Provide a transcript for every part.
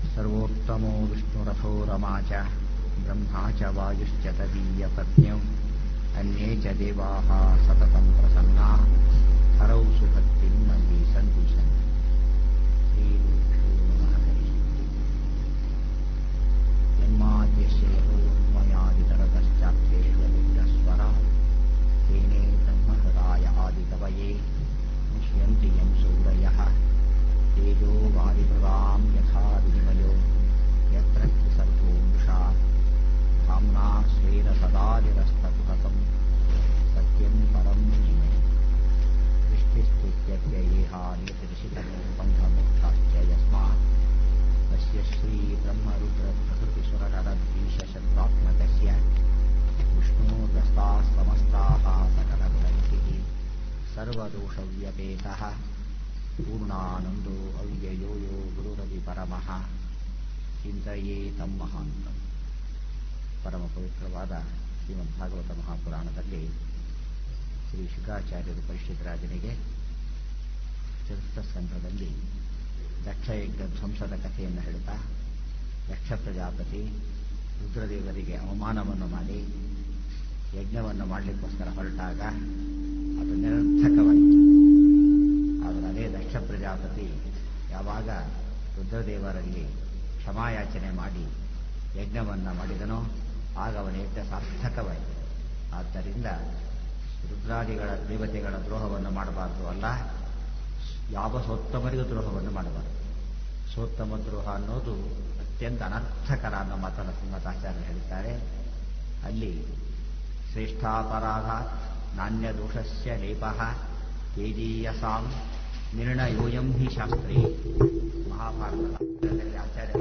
सर्वोत्तमो विष्णुरथो रमा च ब्रह्मा च वायुश्च तदीयपत्न्यौ अन्ये च देवाः सततं प्रसन्ना हरौ सुभक्तिं मयि सन्दिशन् श्रीगुरुभ्यो नमः हरिः जन्माद्यस्य यतोन्मयादितरतश्चाप्तेष्वलिङ्गस्वरा तेने ब्रह्महृदाय आदिकवये मुह्यन्ति यं सूरयः तेजो वारिभृगां यथा विनिमयो यत्र सर्वो मृषा धाम्ना स्वेन सदा निरस्तपुहतं सत्यं परं निमे सृष्टिस्थित्यव्ययेहानितिर्षितमो बन्धमोक्षाश्च यस्मात् तस्य श्रीब्रह्मरुद्रप्रभृतिसुरनरद्वीशशत्वात्मकस्य विष्णोर्दस्ताः समस्ताः सकलगुणैः सर्वदोषव्यपेतः पूर्णानन्दो अव्ययो यो गुरुरवि परमः ಚಿಂತೆಯೇ ತಮ್ಮ ಮಹಾಂತ ಪರಮ ಪವಿತ್ರವಾದ ಶ್ರೀಮದ್ ಭಾಗವತ ಮಹಾಪುರಾಣದಲ್ಲಿ ಶ್ರೀ ಶುಕಾಚಾರ್ಯರು ಪರಿಷಿತರಾಜನಿಗೆ ಚತುರ್ಥ ಸ್ಕಂಧದಲ್ಲಿ ದಕ್ಷಯಜ್ಞ ಧ್ವಂಸದ ಕಥೆಯನ್ನು ಹೇಳುತ್ತಾ ದಕ್ಷ ಪ್ರಜಾಪತಿ ರುದ್ರದೇವರಿಗೆ ಅವಮಾನವನ್ನು ಮಾಡಿ ಯಜ್ಞವನ್ನು ಮಾಡಲಿಕ್ಕೋಸ್ಕರ ಹೊರಟಾಗ ಅದು ನಿರರ್ಥಕವಾಯಿತು ಆದರೆ ಅದೇ ದಕ್ಷ ಪ್ರಜಾಪತಿ ಯಾವಾಗ ರುದ್ರದೇವರಲ್ಲಿ ಕ್ಷಮಾಯಾಚನೆ ಮಾಡಿ ಯಜ್ಞವನ್ನು ಮಾಡಿದನೋ ಆಗ ಅವನ ಯಜ್ಞ ಸಾರ್ಥಕವಾಯಿತು ಆದ್ದರಿಂದ ರುದ್ರಾದಿಗಳ ದೇವತೆಗಳ ದ್ರೋಹವನ್ನು ಮಾಡಬಾರದು ಅಲ್ಲ ಯಾವ ಸೋತ್ತಮರಿಗೂ ದ್ರೋಹವನ್ನು ಮಾಡಬಾರದು ಸೋತ್ತಮ ದ್ರೋಹ ಅನ್ನೋದು ಅತ್ಯಂತ ಅನರ್ಥಕರ ಅನ್ನೋ ಮಾತನ್ನು ಶ್ರೀಮತಾಚಾರ್ಯರು ಹೇಳಿದ್ದಾರೆ ಅಲ್ಲಿ ಶ್ರೇಷ್ಠಾಪರಾಧ ನಾಣ್ಯ ದೋಷಸ್ಯ ಲೇಪ ತೇಜೀಯಸಾಂ ನಿರ್ಣಯೋಯಂ ಹಿ ಶಾಸ್ತ್ರೇ ಮಹಾಭಾರತದಲ್ಲಿ ಆಚಾರ್ಯ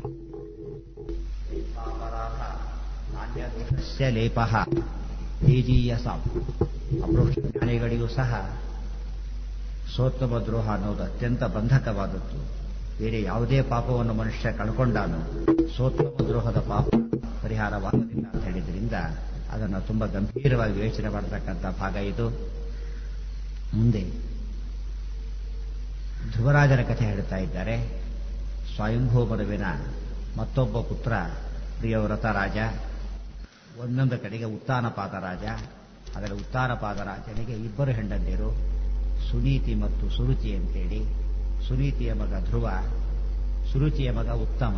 ಶ್ರೇಷ್ಠಾಪರಾಧ ನಾಣ್ಯ ದೋಷಸ್ಯ ಲೇಪ ತೇಜೀಯಸಾಂ ಅಪ್ರೋಕ್ಷ ಜ್ಞಾನಿಗಳಿಗೂ ಸಹ ಸೋತ್ತಮ ದ್ರೋಹ ಅನ್ನೋದು ಅತ್ಯಂತ ಬಂಧಕವಾದದ್ದು ಬೇರೆ ಯಾವುದೇ ಪಾಪವನ್ನು ಮನುಷ್ಯ ಕಳ್ಕೊಂಡಾನು ಸೋತ್ತಮ ದ್ರೋಹದ ಪಾಪ ಪರಿಹಾರವಾಗುವುದಿಲ್ಲ ಅಂತ ಹೇಳಿದ್ರಿಂದ ಅದನ್ನು ತುಂಬಾ ಗಂಭೀರವಾಗಿ ಯೋಚನೆ ಮಾಡತಕ್ಕಂಥ ಭಾಗ ಇದು ಮುಂದೆ ಧ್ರುವರಾಜನ ಕಥೆ ಹೇಳ್ತಾ ಇದ್ದಾರೆ ಸ್ವಯಂಭೂ ಮರುವಿನ ಮತ್ತೊಬ್ಬ ಪುತ್ರ ಪ್ರಿಯವ್ರತ ರಾಜ ಒಂದೊಂದು ಕಡೆಗೆ ಉತ್ತಾನಪಾದ ರಾಜ ಅದರ ಉತ್ತಾನಪಾದ ರಾಜನಿಗೆ ಇಬ್ಬರು ಹೆಂಡಂದಿರು ಸುನೀತಿ ಮತ್ತು ಸುರುಚಿ ಅಂತೇಳಿ ಸುನೀತಿಯ ಮಗ ಧ್ರುವ ಸುರುಚಿಯ ಮಗ ಉತ್ತಮ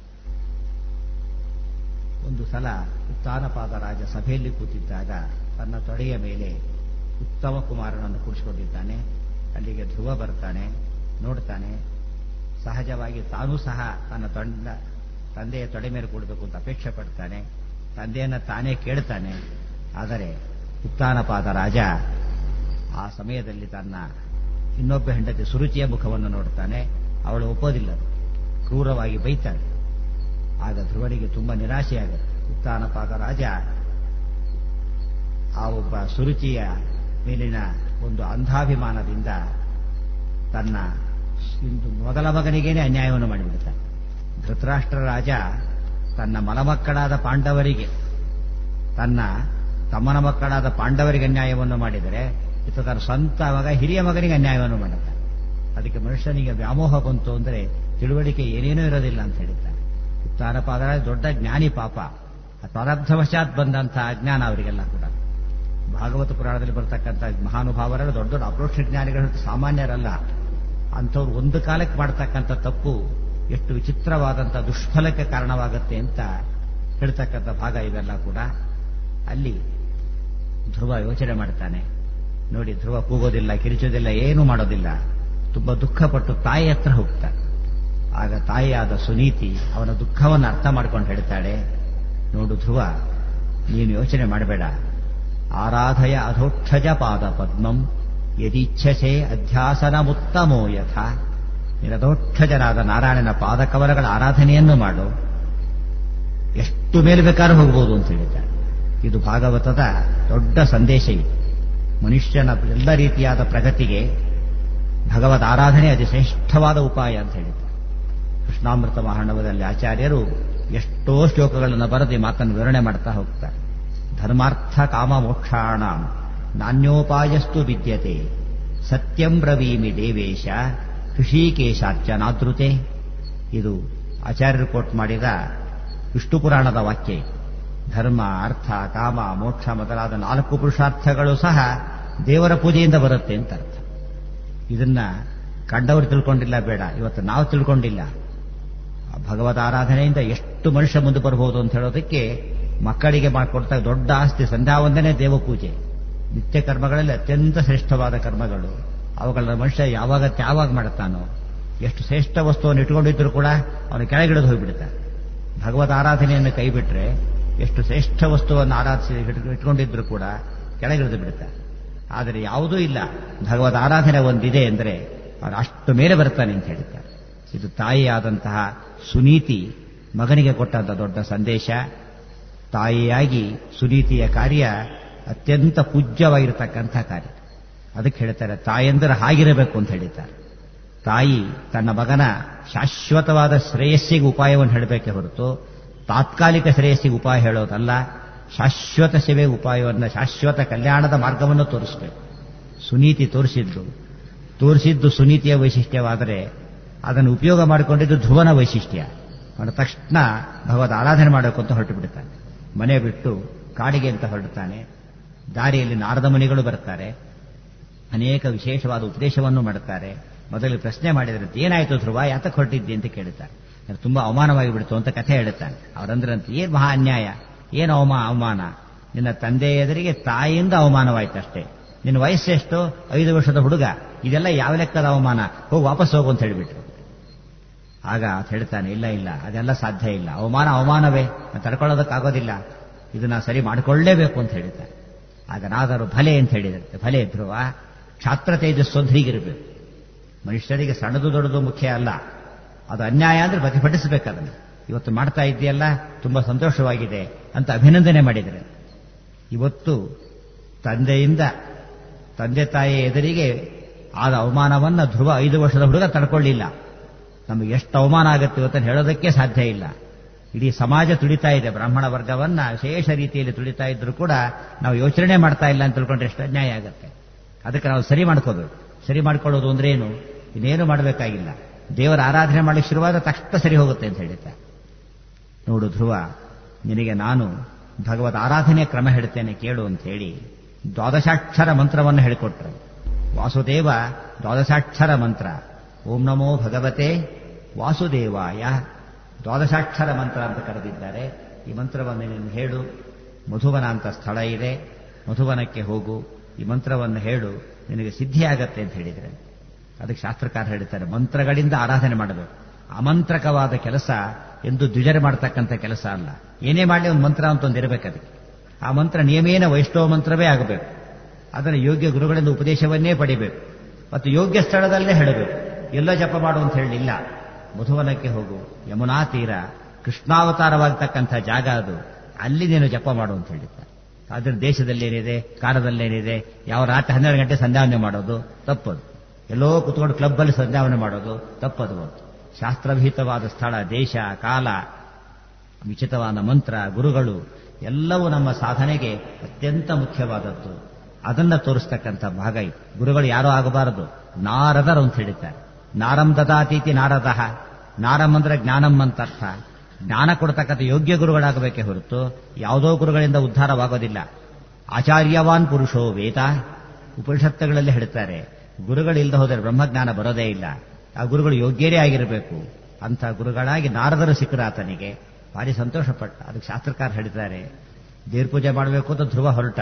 ಒಂದು ಸಲ ಉತ್ತಾನಪಾದ ರಾಜ ಸಭೆಯಲ್ಲಿ ಕೂತಿದ್ದಾಗ ತನ್ನ ತೊಡೆಯ ಮೇಲೆ ಉತ್ತಮ ಕುಮಾರನನ್ನು ಕೂಡಿಸಿಕೊಂಡಿದ್ದಾನೆ ಅಲ್ಲಿಗೆ ಧ್ರುವ ಬರ್ತಾನೆ ನೋಡ್ತಾನೆ ಸಹಜವಾಗಿ ತಾನೂ ಸಹ ತನ್ನ ತೊಂಡ ತಂದೆಯ ತೊಡೆ ಮೇಲೆ ಕೂಡಬೇಕು ಅಂತ ಅಪೇಕ್ಷೆ ಪಡ್ತಾನೆ ತಂದೆಯನ್ನ ತಾನೇ ಕೇಳ್ತಾನೆ ಆದರೆ ಉತ್ತಾನಪಾದ ರಾಜ ಆ ಸಮಯದಲ್ಲಿ ತನ್ನ ಇನ್ನೊಬ್ಬ ಹೆಂಡತಿ ಸುರುಚಿಯ ಮುಖವನ್ನು ನೋಡ್ತಾನೆ ಅವಳು ಒಪ್ಪೋದಿಲ್ಲ ಕ್ರೂರವಾಗಿ ಬೈತಾಳೆ ಆಗ ಧ್ರುವನಿಗೆ ತುಂಬಾ ನಿರಾಶೆಯಾಗುತ್ತೆ ಉತ್ತಾನಪಾದ ರಾಜ ಆ ಒಬ್ಬ ಸುರುಚಿಯ ಮೇಲಿನ ಒಂದು ಅಂಧಾಭಿಮಾನದಿಂದ ತನ್ನ ಮೊದಲ ಮಗನಿಗೇನೆ ಅನ್ಯಾಯವನ್ನು ಮಾಡಿಬಿಡುತ್ತಾನೆ ಧೃತರಾಷ್ಟ್ರ ರಾಜ ತನ್ನ ಮಲಮಕ್ಕಳಾದ ಪಾಂಡವರಿಗೆ ತನ್ನ ತಮ್ಮನ ಮಕ್ಕಳಾದ ಪಾಂಡವರಿಗೆ ಅನ್ಯಾಯವನ್ನು ಮಾಡಿದರೆ ಇತ ತನ್ನ ಸ್ವಂತ ಮಗ ಹಿರಿಯ ಮಗನಿಗೆ ಅನ್ಯಾಯವನ್ನು ಮಾಡುತ್ತಾನೆ ಅದಕ್ಕೆ ಮನುಷ್ಯನಿಗೆ ವ್ಯಾಮೋಹ ಬಂತು ಅಂದರೆ ತಿಳುವಳಿಕೆ ಏನೇನೂ ಇರೋದಿಲ್ಲ ಅಂತ ಹೇಳಿದ್ದಾನೆ ಉತ್ತಾನಪಾದ ದೊಡ್ಡ ಜ್ಞಾನಿ ಪಾಪ ಪ್ರಾರಬ್ಧವಶಾತ್ ಬಂದಂತಹ ಅಜ್ಞಾನ ಅವರಿಗೆಲ್ಲ ಕೂಡ ಭಾಗವತ ಪುರಾಣದಲ್ಲಿ ಬರ್ತಕ್ಕಂಥ ಮಹಾನುಭಾವರೆಲ್ಲ ದೊಡ್ಡ ದೊಡ್ಡ ಅಪ್ರೋಕ್ಷ ಜ್ಞಾನಿಗಳು ಸಾಮಾನ್ಯರಲ್ಲ ಅಂಥವ್ರು ಒಂದು ಕಾಲಕ್ಕೆ ಮಾಡ್ತಕ್ಕಂಥ ತಪ್ಪು ಎಷ್ಟು ವಿಚಿತ್ರವಾದಂಥ ದುಷ್ಫಲಕ್ಕೆ ಕಾರಣವಾಗುತ್ತೆ ಅಂತ ಹೇಳ್ತಕ್ಕಂಥ ಭಾಗ ಇವೆಲ್ಲ ಕೂಡ ಅಲ್ಲಿ ಧ್ರುವ ಯೋಚನೆ ಮಾಡ್ತಾನೆ ನೋಡಿ ಧ್ರುವ ಕೂಗೋದಿಲ್ಲ ಕಿರಿಚೋದಿಲ್ಲ ಏನೂ ಮಾಡೋದಿಲ್ಲ ತುಂಬಾ ದುಃಖಪಟ್ಟು ತಾಯಿ ಹತ್ರ ಹೋಗ್ತಾನೆ ಆಗ ತಾಯಿಯಾದ ಸುನೀತಿ ಅವನ ದುಃಖವನ್ನು ಅರ್ಥ ಮಾಡ್ಕೊಂಡು ಹೇಳ್ತಾಳೆ ನೋಡು ಧ್ರುವ ನೀನು ಯೋಚನೆ ಮಾಡಬೇಡ ಆರಾಧಯ ಅಧೋಕ್ಷಜ ಪಾದ ಪದ್ಮಂ ಯದಿಚ್ಛಸೆ ಅಧ್ಯಾಸನಮುತ್ತಮೋ ಯಥ ನಿರಧೋಕ್ಷಜನಾದ ನಾರಾಯಣನ ಪಾದಕವಲಗಳ ಆರಾಧನೆಯನ್ನು ಮಾಡು ಎಷ್ಟು ಮೇಲೆ ಬೇಕಾದ್ರೂ ಹೋಗ್ಬೋದು ಅಂತ ಹೇಳಿದ್ದಾರೆ ಇದು ಭಾಗವತದ ದೊಡ್ಡ ಸಂದೇಶ ಇದೆ ಮನುಷ್ಯನ ಎಲ್ಲ ರೀತಿಯಾದ ಪ್ರಗತಿಗೆ ಭಗವದ್ ಆರಾಧನೆ ಅತಿ ಶ್ರೇಷ್ಠವಾದ ಉಪಾಯ ಅಂತ ಹೇಳಿದ್ದಾರೆ ಕೃಷ್ಣಾಮೃತ ಮಹಾಣವದಲ್ಲಿ ಆಚಾರ್ಯರು ಎಷ್ಟೋ ಶ್ಲೋಕಗಳನ್ನು ಬರೆದು ಮಾತನ್ನು ವಿವರಣೆ ಮಾಡ್ತಾ ಹೋಗ್ತಾರೆ ಧರ್ಮಾರ್ಥ ಕಾಮ ಮೋಕ್ಷಾಣ ನಾಣ್ಯೋಪಾಯಸ್ತು ವಿದ್ಯತೆ ಸತ್ಯಂ ಬ್ರವೀಮಿ ದೇವೇಶ ಋಷಿಕೇಶಾಚ್ಯ ನಾದೃತೆ ಇದು ಆಚಾರ್ಯರು ಕೋಟ್ ಮಾಡಿದ ವಿಷ್ಣು ಪುರಾಣದ ವಾಕ್ಯ ಇದು. ಧರ್ಮ ಅರ್ಥ ಕಾಮ ಮೋಕ್ಷ ಮೊದಲಾದ ನಾಲ್ಕು ಪುರುಷಾರ್ಥಗಳು ಸಹ ದೇವರ ಪೂಜೆಯಿಂದ ಬರುತ್ತೆ ಅಂತ ಅರ್ಥ ಇದನ್ನ ಕಂಡವರು ತಿಳ್ಕೊಂಡಿಲ್ಲ ಬೇಡ ಇವತ್ತು ನಾವು ತಿಳ್ಕೊಂಡಿಲ್ಲ ಆ ಭಗವತ್ ಆರಾಧನೆಯಿಂದ ಎಷ್ಟು ಮನುಷ್ಯ ಮುಂದೆ ಬರಬಹುದು ಅಂತ ಹೇಳೋದಕ್ಕೆ ಮಕ್ಕಳಿಗೆ ಮಾಡಿಕೊಡ್ತಾ ದೊಡ್ಡ ಆಸ್ತಿ ಸಂಧ್ಯಾವಂದನೆ ದೇವಪೂಜೆ ನಿತ್ಯ ಕರ್ಮಗಳಲ್ಲಿ ಅತ್ಯಂತ ಶ್ರೇಷ್ಠವಾದ ಕರ್ಮಗಳು ಅವುಗಳ ಮನುಷ್ಯ ಯಾವಾಗ ಯಾವಾಗ ಮಾಡುತ್ತಾನೋ ಎಷ್ಟು ಶ್ರೇಷ್ಠ ವಸ್ತುವನ್ನು ಇಟ್ಕೊಂಡಿದ್ರು ಕೂಡ ಅವನು ಕೆಳಗಿಳಿದು ಹೋಗ್ಬಿಡ್ತಾನೆ ಭಗವತ್ ಆರಾಧನೆಯನ್ನು ಕೈಬಿಟ್ರೆ ಎಷ್ಟು ಶ್ರೇಷ್ಠ ವಸ್ತುವನ್ನು ಆರಾಧಿಸಿ ಇಟ್- ಇಟ್ಕೊಂಡಿದ್ರು ಕೂಡ ಕೆಳಗಿಳಿದು ಬಿಡುತ್ತಾರೆ ಆದರೆ ಯಾವುದೂ ಇಲ್ಲ ಭಗವತ್ ಆರಾಧನೆ ಒಂದಿದೆ ಅಂದರೆ ಅವನು ಅಷ್ಟು ಮೇಲೆ ಬರ್ತಾನೆ ಅಂತ ಹೇಳ್ತಾರೆ ಇದು ತಾಯಿಯಾದಂತಹ ಸುನೀತಿ ಮಗನಿಗೆ ಕೊಟ್ಟಂತ ದೊಡ್ಡ ಸಂದೇಶ ತಾಯಿಯಾಗಿ ಸುನೀತಿಯ ಕಾರ್ಯ ಅತ್ಯಂತ ಪೂಜ್ಯವಾಗಿರತಕ್ಕಂಥ ಕಾರ್ಯ ಅದಕ್ಕೆ ಹೇಳ್ತಾರೆ ತಾಯಂದರೆ ಹಾಗಿರಬೇಕು ಅಂತ ಹೇಳಿದ್ದಾರೆ ತಾಯಿ ತನ್ನ ಮಗನ ಶಾಶ್ವತವಾದ ಶ್ರೇಯಸ್ಸಿಗೆ ಉಪಾಯವನ್ನು ಹೇಳಬೇಕೆ ಹೊರತು ತಾತ್ಕಾಲಿಕ ಶ್ರೇಯಸ್ಸಿಗೆ ಉಪಾಯ ಹೇಳೋದಲ್ಲ ಶಾಶ್ವತ ಸೇವೆ ಉಪಾಯವನ್ನು ಶಾಶ್ವತ ಕಲ್ಯಾಣದ ಮಾರ್ಗವನ್ನು ತೋರಿಸಬೇಕು ಸುನೀತಿ ತೋರಿಸಿದ್ದು ತೋರಿಸಿದ್ದು ಸುನೀತಿಯ ವೈಶಿಷ್ಟ್ಯವಾದರೆ ಅದನ್ನು ಉಪಯೋಗ ಮಾಡಿಕೊಂಡಿದ್ದು ಧ್ರುವನ ವೈಶಿಷ್ಟ್ಯ ಅವನ ತಕ್ಷಣ ಭಗವದ್ ಆರಾಧನೆ ಮಾಡಬೇಕು ಅಂತ ಹೊರಟು ಬಿಡುತ್ತಾನೆ ಮನೆ ಬಿಟ್ಟು ಕಾಡಿಗೆ ಅಂತ ಹೊರಡುತ್ತಾನೆ ದಾರಿಯಲ್ಲಿ ನಾರದ ಮುನಿಗಳು ಬರ್ತಾರೆ ಅನೇಕ ವಿಶೇಷವಾದ ಉಪದೇಶವನ್ನು ಮಾಡುತ್ತಾರೆ ಮೊದಲು ಪ್ರಶ್ನೆ ಮಾಡಿದರೆ ಏನಾಯಿತು ಧ್ರುವ ಯಾತಕ್ಕೆ ಹೊರಟಿದ್ದಿ ಅಂತ ಕೇಳುತ್ತಾರೆ ಅದು ತುಂಬಾ ಅವಮಾನವಾಗಿ ಬಿಡ್ತು ಅಂತ ಕಥೆ ಹೇಳುತ್ತಾನೆ ಅವರಂದ್ರಂತ ಏನ್ ಮಹಾ ಅನ್ಯಾಯ ಏನು ಅವಮಾ ಅವಮಾನ ನಿನ್ನ ತಂದೆ ಎದುರಿಗೆ ತಾಯಿಯಿಂದ ಅವಮಾನವಾಯ್ತಷ್ಟೇ ನಿನ್ನ ವಯಸ್ಸೆಷ್ಟು ಐದು ವರ್ಷದ ಹುಡುಗ ಇದೆಲ್ಲ ಯಾವ ಲೆಕ್ಕದ ಅವಮಾನ ಹೋಗಿ ವಾಪಸ್ ಹೋಗು ಅಂತ ಹೇಳಿಬಿಟ್ರು ಆಗ ಆತ ಹೇಳ್ತಾನೆ ಇಲ್ಲ ಇಲ್ಲ ಅದೆಲ್ಲ ಸಾಧ್ಯ ಇಲ್ಲ ಅವಮಾನ ಅವಮಾನವೇ ನಾನ್ ತಡ್ಕೊಳ್ಳೋದಕ್ಕಾಗೋದಿಲ್ಲ ಇದನ್ನ ಸರಿ ಮಾಡಿಕೊಳ್ಳೇಬೇಕು ಅಂತ ಹೇಳಿದ್ದಾನೆ ಆಗ ನಾದರು ಭಲೆ ಅಂತ ಹೇಳಿದಂತೆ ಭಲೆ ಧ್ರುವ ಕ್ಷಾತ್ರ ತೇಜಸ್ಸು ಅಂತ ಹೀಗಿರಬೇಕು ಮನುಷ್ಯರಿಗೆ ಸಣ್ಣದು ದೊಡ್ಡದು ಮುಖ್ಯ ಅಲ್ಲ ಅದು ಅನ್ಯಾಯ ಅಂದ್ರೆ ಪ್ರತಿಭಟಿಸಬೇಕು ಅದನ್ನು ಇವತ್ತು ಮಾಡ್ತಾ ಇದೆಯಲ್ಲ ತುಂಬಾ ಸಂತೋಷವಾಗಿದೆ ಅಂತ ಅಭಿನಂದನೆ ಮಾಡಿದರೆ ಇವತ್ತು ತಂದೆಯಿಂದ ತಂದೆ ತಾಯಿ ಎದುರಿಗೆ ಆದ ಅವಮಾನವನ್ನ ಧ್ರುವ ಐದು ವರ್ಷದ ಹುಡುಗ ತಡ್ಕೊಳ್ಳಿಲ್ಲ ನಮಗೆ ಎಷ್ಟು ಅವಮಾನ ಆಗುತ್ತೆ ಇವತ್ತು ಹೇಳೋದಕ್ಕೆ ಸಾಧ್ಯ ಇಲ್ಲ ಇಡೀ ಸಮಾಜ ತುಳಿತಾ ಇದೆ ಬ್ರಾಹ್ಮಣ ವರ್ಗವನ್ನ ವಿಶೇಷ ರೀತಿಯಲ್ಲಿ ತುಳಿತಾ ಇದ್ರು ಕೂಡ ನಾವು ಯೋಚನೆ ಮಾಡ್ತಾ ಇಲ್ಲ ಅಂತ ತಿಳ್ಕೊಂಡ್ರೆ ಎಷ್ಟು ಅನ್ಯಾಯ ಆಗುತ್ತೆ ಅದಕ್ಕೆ ನಾವು ಸರಿ ಮಾಡ್ಕೋಬೇಕು ಸರಿ ಮಾಡ್ಕೊಳ್ಳೋದು ಅಂದ್ರೆ ಏನು ಇನ್ನೇನು ಮಾಡಬೇಕಾಗಿಲ್ಲ ದೇವರ ಆರಾಧನೆ ಮಾಡಲಿಕ್ಕೆ ಶುರುವಾದ ತಕ್ಷಣ ಸರಿ ಹೋಗುತ್ತೆ ಅಂತ ಹೇಳಿದ್ದ ನೋಡು ಧ್ರುವ ನಿನಗೆ ನಾನು ಭಗವತ್ ಆರಾಧನೆಯ ಕ್ರಮ ಹೇಳ್ತೇನೆ ಕೇಳು ಅಂತ ಹೇಳಿ ದ್ವಾದಶಾಕ್ಷರ ಮಂತ್ರವನ್ನು ಹೇಳಿಕೊಟ್ರು ವಾಸುದೇವ ದ್ವಾದಶಾಕ್ಷರ ಮಂತ್ರ ಓಂ ನಮೋ ಭಗವತೆ ವಾಸುದೇವಾಯ ದ್ವಾದಶಾಕ್ಷರ ಮಂತ್ರ ಅಂತ ಕರೆದಿದ್ದಾರೆ ಈ ಮಂತ್ರವನ್ನು ನೀನು ಹೇಳು ಮಧುವನ ಅಂತ ಸ್ಥಳ ಇದೆ ಮಧುವನಕ್ಕೆ ಹೋಗು ಈ ಮಂತ್ರವನ್ನು ಹೇಳು ನಿನಗೆ ಸಿದ್ಧಿಯಾಗತ್ತೆ ಅಂತ ಹೇಳಿದರೆ ಅದಕ್ಕೆ ಶಾಸ್ತ್ರಕಾರ ಹೇಳ್ತಾರೆ ಮಂತ್ರಗಳಿಂದ ಆರಾಧನೆ ಮಾಡಬೇಕು ಅಮಂತ್ರಕವಾದ ಕೆಲಸ ಎಂದು ದ್ವಿಜರ ಮಾಡತಕ್ಕಂಥ ಕೆಲಸ ಅಲ್ಲ ಏನೇ ಮಾಡಲಿ ಒಂದು ಮಂತ್ರ ಅಂತ ಒಂದು ಇರಬೇಕು ಅದಕ್ಕೆ ಆ ಮಂತ್ರ ನಿಯಮೇನ ವೈಷ್ಣವ ಮಂತ್ರವೇ ಆಗಬೇಕು ಅದನ್ನು ಯೋಗ್ಯ ಗುರುಗಳಿಂದ ಉಪದೇಶವನ್ನೇ ಪಡಿಬೇಕು ಮತ್ತು ಯೋಗ್ಯ ಸ್ಥಳದಲ್ಲೇ ಹೇಳಬೇಕು ಎಲ್ಲ ಜಪ ಮಾಡು ಅಂತ ಹೇಳಲಿಲ್ಲ ಮಧುವನಕ್ಕೆ ಹೋಗು ಯಮುನಾ ತೀರ ಕೃಷ್ಣಾವತಾರವಾಗತಕ್ಕಂಥ ಜಾಗ ಅದು ಅಲ್ಲಿ ನೀನು ಜಪ ಮಾಡು ಅಂತ ಹೇಳಿದ್ದಾರೆ ಅದ್ರ ದೇಶದಲ್ಲೇನಿದೆ ಕಾಲದಲ್ಲೇನಿದೆ ಯಾವ ರಾತ್ರಿ ಹನ್ನೆರಡು ಗಂಟೆ ಸಂಧ್ಯಾವನೆ ಮಾಡೋದು ತಪ್ಪದು ಎಲ್ಲೋ ಕುತ್ಕೊಂಡು ಕ್ಲಬ್ಬಲ್ಲಿ ಸಂಧ್ಯಾವನೆ ಮಾಡೋದು ತಪ್ಪದು ಶಾಸ್ತ್ರಭೀತವಾದ ಸ್ಥಳ ದೇಶ ಕಾಲ ವಿಚಿತವಾದ ಮಂತ್ರ ಗುರುಗಳು ಎಲ್ಲವೂ ನಮ್ಮ ಸಾಧನೆಗೆ ಅತ್ಯಂತ ಮುಖ್ಯವಾದದ್ದು ಅದನ್ನ ತೋರಿಸ್ತಕ್ಕಂಥ ಭಾಗ ಇದು ಗುರುಗಳು ಯಾರೋ ಆಗಬಾರದು ನಾರದರು ಅಂತ ಹೇಳಿದ್ದಾರೆ ನಾರಂ ದದಾತೀತಿ ನಾರದಃ ನಾರಂ ಅಂದ್ರೆ ಜ್ಞಾನಂ ಅಂತ ಅರ್ಥ ಜ್ಞಾನ ಕೊಡ್ತಕ್ಕಂಥ ಯೋಗ್ಯ ಗುರುಗಳಾಗಬೇಕೇ ಹೊರತು ಯಾವುದೋ ಗುರುಗಳಿಂದ ಉದ್ಧಾರವಾಗೋದಿಲ್ಲ ಆಚಾರ್ಯವಾನ್ ಪುರುಷೋ ವೇದ ಉಪನಿಷತ್ತುಗಳಲ್ಲಿ ಹೇಳ್ತಾರೆ ಗುರುಗಳಿಲ್ಲದೆ ಹೋದರೆ ಬ್ರಹ್ಮಜ್ಞಾನ ಬರೋದೇ ಇಲ್ಲ ಆ ಗುರುಗಳು ಯೋಗ್ಯರೇ ಆಗಿರಬೇಕು ಅಂತ ಗುರುಗಳಾಗಿ ನಾರದರು ಸಿಕ್ಕರು ಆತನಿಗೆ ಭಾರಿ ಸಂತೋಷಪಟ್ಟ ಅದಕ್ಕೆ ಶಾಸ್ತ್ರಕಾರ ಹೇಳಿದ್ದಾರೆ ದೇವ್ರ ಪೂಜೆ ಮಾಡಬೇಕು ಅಂತ ಧ್ರುವ ಹೊರಟ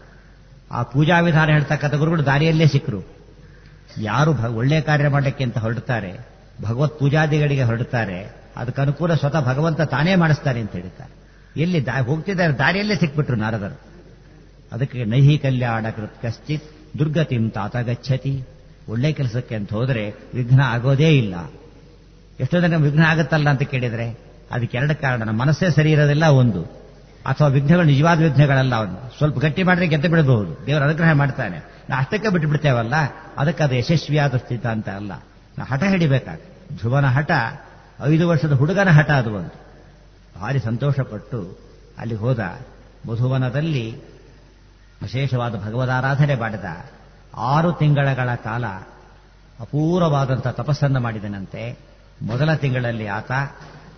ಆ ಪೂಜಾ ವಿಧಾನ ಹೇಳ್ತಕ್ಕಂಥ ಗುರುಗಳು ದಾರಿಯಲ್ಲೇ ಸಿಕ್ಕರು ಯಾರು ಭ- ಒಳ್ಳೆ ಕಾರ್ಯ ಮಾಡಲಿಕ್ಕೆ ಅಂತ ಹೊರಡ್ತಾರೆ ಭಗವತ್ ಪೂಜಾದಿಗಳಿಗೆ ಹೊರಡ್ತಾರೆ ಅದಕ್ಕೆ ಅನುಕೂಲ ಸ್ವತಃ ಭಗವಂತ ತಾನೇ ಮಾಡಿಸ್ತಾನೆ ಅಂತ ಹೇಳ್ತಾರೆ ಎಲ್ಲಿ ದಾ ಹೋಗ್ತಿದ್ದಾರೆ ದಾರಿಯಲ್ಲೇ ಸಿಕ್ಬಿಟ್ರು ನಾರದರು ಅದಕ್ಕೆ ನೈಹಿ ಕಲ್ಯಾಣ ಕೃತ್ ಕಶ್ಚಿತ್ ದುರ್ಗತಿಂ ತಾತ ಗಚ್ಚತಿ ಒಳ್ಳೆ ಕೆಲಸಕ್ಕೆ ಅಂತ ಹೋದ್ರೆ ವಿಘ್ನ ಆಗೋದೇ ಇಲ್ಲ ಎಷ್ಟೋ ಜನ ವಿಘ್ನ ಆಗುತ್ತಲ್ಲ ಅಂತ ಕೇಳಿದ್ರೆ ಅದಕ್ಕೆ ಎರಡು ಕಾರಣ ನಮ್ಮ ಮನಸ್ಸೇ ಸರಿ ಇರೋದಿಲ್ಲ ಒಂದು ಅಥವಾ ವಿಘ್ನಗಳು ನಿಜವಾದ ವಿಘ್ನಗಳಲ್ಲ ಅವನು ಸ್ವಲ್ಪ ಗಟ್ಟಿ ಮಾಡಿದ್ರೆ ಗೆದ್ದು ಬಿಡಬಹುದು ದೇವರ ಅನುಗ್ರಹ ಮಾಡ್ತಾನೆ ನಾ ಅಷ್ಟಕ್ಕೆ ಬಿಟ್ಟು ಬಿಡ್ತೇವಲ್ಲ ಅದಕ್ಕೆ ಅದು ಯಶಸ್ವಿಯಾದ ಸ್ಥಿತ ಅಂತ ಅಲ್ಲ ನಾ ಹಠ ಹಿಡಿಬೇಕಾಗ ಧ್ರುವನ ಹಠ ಐದು ವರ್ಷದ ಹುಡುಗನ ಹಠ ಅದು ಒಂದು ಭಾರಿ ಸಂತೋಷಪಟ್ಟು ಅಲ್ಲಿ ಹೋದ ಮಧುವನದಲ್ಲಿ ವಿಶೇಷವಾದ ಭಗವದಾರಾಧನೆ ಮಾಡಿದ ಆರು ತಿಂಗಳಗಳ ಕಾಲ ಅಪೂರ್ವವಾದಂಥ ತಪಸ್ಸನ್ನು ಮಾಡಿದನಂತೆ ಮೊದಲ ತಿಂಗಳಲ್ಲಿ ಆತ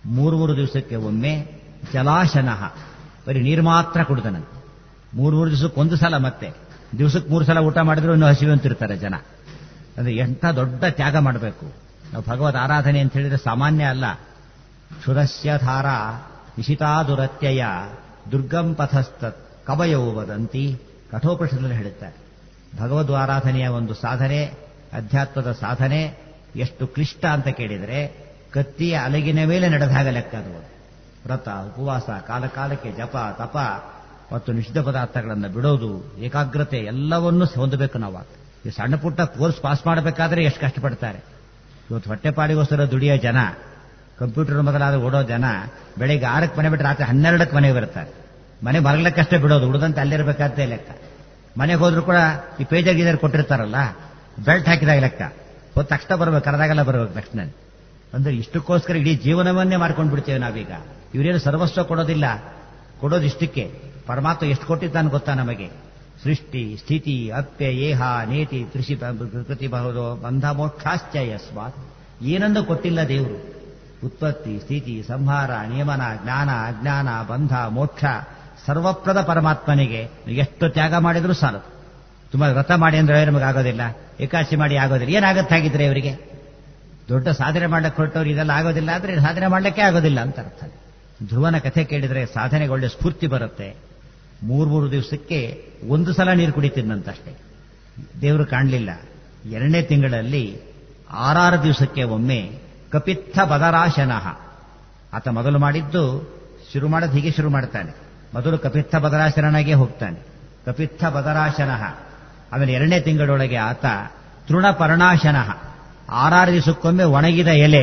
ಮೂರು ಮೂರು ದಿವಸಕ್ಕೆ ಒಮ್ಮೆ ಜಲಾಶನಃ ಬರೀ ನೀರು ಮಾತ್ರ ಕುಡ್ದನಂತೆ ಮೂರು ಮೂರು ದಿವಸಕ್ಕೆ ಒಂದು ಸಲ ಮತ್ತೆ ದಿವಸಕ್ಕೆ ಮೂರು ಸಲ ಊಟ ಮಾಡಿದ್ರು ಇನ್ನೂ ಹಸಿವಂತಿರ್ತಾರೆ ಜನ ಅಂದ್ರೆ ಎಂಥ ದೊಡ್ಡ ತ್ಯಾಗ ಮಾಡಬೇಕು ನಾವು ಭಗವದ್ ಆರಾಧನೆ ಅಂತ ಹೇಳಿದ್ರೆ ಸಾಮಾನ್ಯ ಅಲ್ಲ ಕ್ಷುರಸ್ಯ ಧಾರ ನಿಶಿತಾ ದುರತ್ಯಯ ದುರ್ಗಂ ಪಥಸ್ತತ್ ಕವಯವು ವದಂತಿ ಕಠೋಪನಿಷದಲ್ಲಿ ಹೇಳುತ್ತಾರೆ ಭಗವದ್ ಆರಾಧನೆಯ ಒಂದು ಸಾಧನೆ ಅಧ್ಯಾತ್ಮದ ಸಾಧನೆ ಎಷ್ಟು ಕ್ಲಿಷ್ಟ ಅಂತ ಕೇಳಿದರೆ ಕತ್ತಿಯ ಅಲಗಿನ ಮೇಲೆ ನಡೆದಾಗ ಲೆಕ್ಕ ಅದು ವ್ರತ ಉಪವಾಸ ಕಾಲ ಕಾಲಕ್ಕೆ ಜಪ ತಪ ಮತ್ತು ನಿಷಿದ್ಧ ಪದಾರ್ಥಗಳನ್ನು ಬಿಡೋದು ಏಕಾಗ್ರತೆ ಎಲ್ಲವನ್ನೂ ಹೊಂದಬೇಕು ನಾವು ಈ ಸಣ್ಣ ಪುಟ್ಟ ಕೋರ್ಸ್ ಪಾಸ್ ಮಾಡಬೇಕಾದ್ರೆ ಎಷ್ಟು ಕಷ್ಟಪಡ್ತಾರೆ ಇವತ್ತು ಹೊಟ್ಟೆಪಾಡಿಗೋಸ್ಕರ ದುಡಿಯೋ ಜನ ಕಂಪ್ಯೂಟರ್ ಮೊದಲಾದ ಓಡೋ ಜನ ಬೆಳಿಗ್ಗೆ ಆರಕ್ಕೆ ಮನೆ ಬಿಟ್ಟು ರಾತ್ರಿ ಹನ್ನೆರಡಕ್ಕೆ ಮನೆಗೆ ಬರ್ತಾರೆ ಮನೆ ಮರಗಲಕ್ಕಷ್ಟೇ ಬಿಡೋದು ಉಳಿದಂತೆ ಅಲ್ಲಿರ್ಬೇಕಾದ್ದೇ ಲೆಕ್ಕ ಮನೆಗೆ ಹೋದ್ರು ಕೂಡ ಈ ಪೇಜರ್ ಗೀಜರ್ ಕೊಟ್ಟಿರ್ತಾರಲ್ಲ ಬೆಲ್ಟ್ ಹಾಕಿದಾಗ ಲೆಕ್ಕ ಹೊತ್ತು ತಕ್ಷಣ ಬರ್ಬೇಕು ಕರೆದಾಗೆಲ್ಲ ಬರ್ಬೇಕು ತಕ್ಷಣ ಅಂದ್ರೆ ಇಷ್ಟಕ್ಕೋಸ್ಕರ ಇಡೀ ಜೀವನವನ್ನೇ ಮಾಡ್ಕೊಂಡು ಬಿಡ್ತೇವೆ ನಾವೀಗ ಇವರೇನು ಸರ್ವಸ್ವ ಕೊಡೋದಿಲ್ಲ ಕೊಡೋದು ಇಷ್ಟಕ್ಕೆ ಪರಮಾತ್ಮ ಎಷ್ಟು ಕೊಟ್ಟಿದ್ದಾನೆ ಗೊತ್ತಾ ನಮಗೆ ಸೃಷ್ಟಿ ಸ್ಥಿತಿ ಅಪ್ಯ ಏಹ ನೇತಿ ಕೃಷಿ ಪ್ರಕೃತಿ ಬಹುದು ಬಂಧ ಮೋಕ್ಷಾಶ್ಚ ಯಸ್ಮಾತ್ ಏನೊಂದು ಕೊಟ್ಟಿಲ್ಲ ದೇವರು ಉತ್ಪತ್ತಿ ಸ್ಥಿತಿ ಸಂಹಾರ ನಿಯಮನ ಜ್ಞಾನ ಅಜ್ಞಾನ ಬಂಧ ಮೋಕ್ಷ ಸರ್ವಪ್ರದ ಪರಮಾತ್ಮನಿಗೆ ಎಷ್ಟು ತ್ಯಾಗ ಮಾಡಿದರೂ ಸಾಲದು ತುಂಬಾ ವ್ರತ ಮಾಡಿ ಅಂದ್ರೆ ನಮಗೆ ಆಗೋದಿಲ್ಲ ಏಕಾಶಿ ಮಾಡಿ ಆಗೋದಿಲ್ಲ ಏನಾಗತ್ತಾಗಿದ್ರೆ ಇವರಿಗೆ ದೊಡ್ಡ ಸಾಧನೆ ಮಾಡಕ್ಕೆ ಹೊರಟವ್ರು ಇದೆಲ್ಲ ಆಗೋದಿಲ್ಲ ಅಂದ್ರೆ ಸಾಧನೆ ಮಾಡಲಿಕ್ಕೆ ಆಗೋದಿಲ್ಲ ಅಂತ ಅರ್ಥ ಧ್ರುವನ ಕಥೆ ಕೇಳಿದ್ರೆ ಸಾಧನೆಗೆ ಒಳ್ಳೆ ಸ್ಫೂರ್ತಿ ಬರುತ್ತೆ ಮೂರು ಮೂರು ದಿವಸಕ್ಕೆ ಒಂದು ಸಲ ನೀರು ಕುಡಿತಿದ್ದಂತಷ್ಟೇ ದೇವರು ಕಾಣಲಿಲ್ಲ ಎರಡನೇ ತಿಂಗಳಲ್ಲಿ ಆರಾರು ದಿವಸಕ್ಕೆ ಒಮ್ಮೆ ಕಪಿತ್ಥ ಬದರಾಶನಃ ಆತ ಮೊದಲು ಮಾಡಿದ್ದು ಶುರು ಮಾಡೋದು ಹೀಗೆ ಶುರು ಮಾಡ್ತಾನೆ ಮೊದಲು ಕಪಿತ್ಥ ಬದರಾಶನಾಗೆ ಹೋಗ್ತಾನೆ ಕಪಿತ್ಥ ಬದರಾಶನಃ ಆಮೇಲೆ ಎರಡನೇ ತಿಂಗಳೊಳಗೆ ಆತ ತೃಣಪರ್ಣಾಶನಃ ಆರಾರು ದಿವಸಕ್ಕೊಮ್ಮೆ ಒಣಗಿದ ಎಲೆ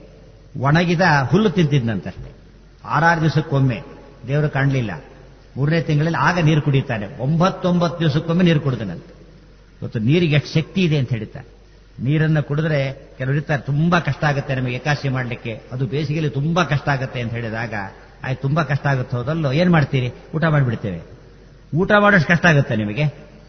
ಒಣಗಿದ ಹುಲ್ಲು ತಿಂತಿದ್ನಂತಷ್ಟೇ ಆರಾರು ದಿವಸಕ್ಕೊಮ್ಮೆ ದೇವರು ಕಾಣಲಿಲ್ಲ ಮೂರನೇ ತಿಂಗಳಲ್ಲಿ ಆಗ ನೀರು ಕುಡಿತಾನೆ ಒಂಬತ್ತೊಂಬತ್ತು ದಿವಸಕ್ಕೊಮ್ಮೆ ನೀರು ಕುಡಿದನಂತೆ ಇವತ್ತು ನೀರಿಗೆ ಎಷ್ಟು ಶಕ್ತಿ ಇದೆ ಅಂತ ಹೇಳ್ತಾರೆ ನೀರನ್ನು ಕುಡಿದ್ರೆ ಕೆಲವರು ಇರ್ತಾರೆ ತುಂಬಾ ಕಷ್ಟ ಆಗುತ್ತೆ ನಮಗೆ ಏಕಾಶಿ ಮಾಡಲಿಕ್ಕೆ ಅದು ಬೇಸಿಗೆಯಲ್ಲಿ ತುಂಬಾ ಕಷ್ಟ ಆಗುತ್ತೆ ಅಂತ ಹೇಳಿದಾಗ ಆಯ್ತು ತುಂಬಾ ಕಷ್ಟ ಆಗುತ್ತೆ ಹೋದಲ್ಲೋ ಏನ್ ಮಾಡ್ತೀರಿ ಊಟ ಮಾಡಿಬಿಡ್ತೇವೆ ಊಟ ಮಾಡೋಷ್ಟು ಕಷ್ಟ ಆಗುತ್ತೆ ನಿಮಗೆ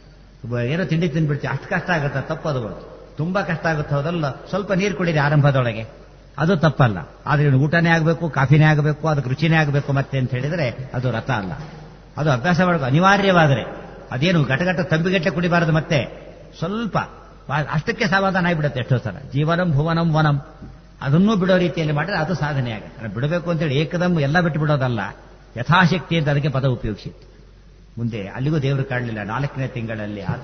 ಏನೋ ತಿಂಡಿ ತಿಂದ್ಬಿಡ್ತೀವಿ ಅಷ್ಟು ಕಷ್ಟ ಆಗುತ್ತೆ ತಪ್ಪದು ತುಂಬಾ ಕಷ್ಟ ಆಗುತ್ತೆ ಹೋದಲ್ಲ ಸ್ವಲ್ಪ ನೀರು ಕುಡೀರಿ ಆರಂಭದೊಳಗೆ ಅದು ತಪ್ಪಲ್ಲ ಆದ್ರೆ ಊಟನೇ ಆಗಬೇಕು ಕಾಫಿನೇ ಆಗಬೇಕು ಅದಕ್ಕೆ ರುಚಿನೇ ಆಗಬೇಕು ಮತ್ತೆ ಅಂತ ಹೇಳಿದ್ರೆ ಅದು ರಥ ಅಲ್ಲ ಅದು ಅಭ್ಯಾಸ ಮಾಡಬೇಕು ಅನಿವಾರ್ಯವಾದರೆ ಅದೇನು ಘಟಘಟ ತಂಬಿಗಟ್ಟೆ ಕುಡಿಬಾರದು ಮತ್ತೆ ಸ್ವಲ್ಪ ಅಷ್ಟಕ್ಕೆ ಸಮಾಧಾನ ಆಗಿಬಿಡುತ್ತೆ ಎಷ್ಟೋ ಸಲ ಜೀವನಂ ಭುವನಂ ವನಂ ಅದನ್ನೂ ಬಿಡೋ ರೀತಿಯಲ್ಲಿ ಮಾಡಿದ್ರೆ ಅದು ಸಾಧನೆ ಆಗುತ್ತೆ ಬಿಡಬೇಕು ಅಂತೇಳಿ ಏಕದಮ್ ಎಲ್ಲ ಬಿಟ್ಟು ಬಿಡೋದಲ್ಲ ಯಥಾಶಕ್ತಿ ಅಂತ ಅದಕ್ಕೆ ಪದ ಉಪಯೋಗಿಸಿತ್ತು ಮುಂದೆ ಅಲ್ಲಿಗೂ ದೇವರು ಕಾಣಲಿಲ್ಲ ನಾಲ್ಕನೇ ತಿಂಗಳಲ್ಲಿ ಆತ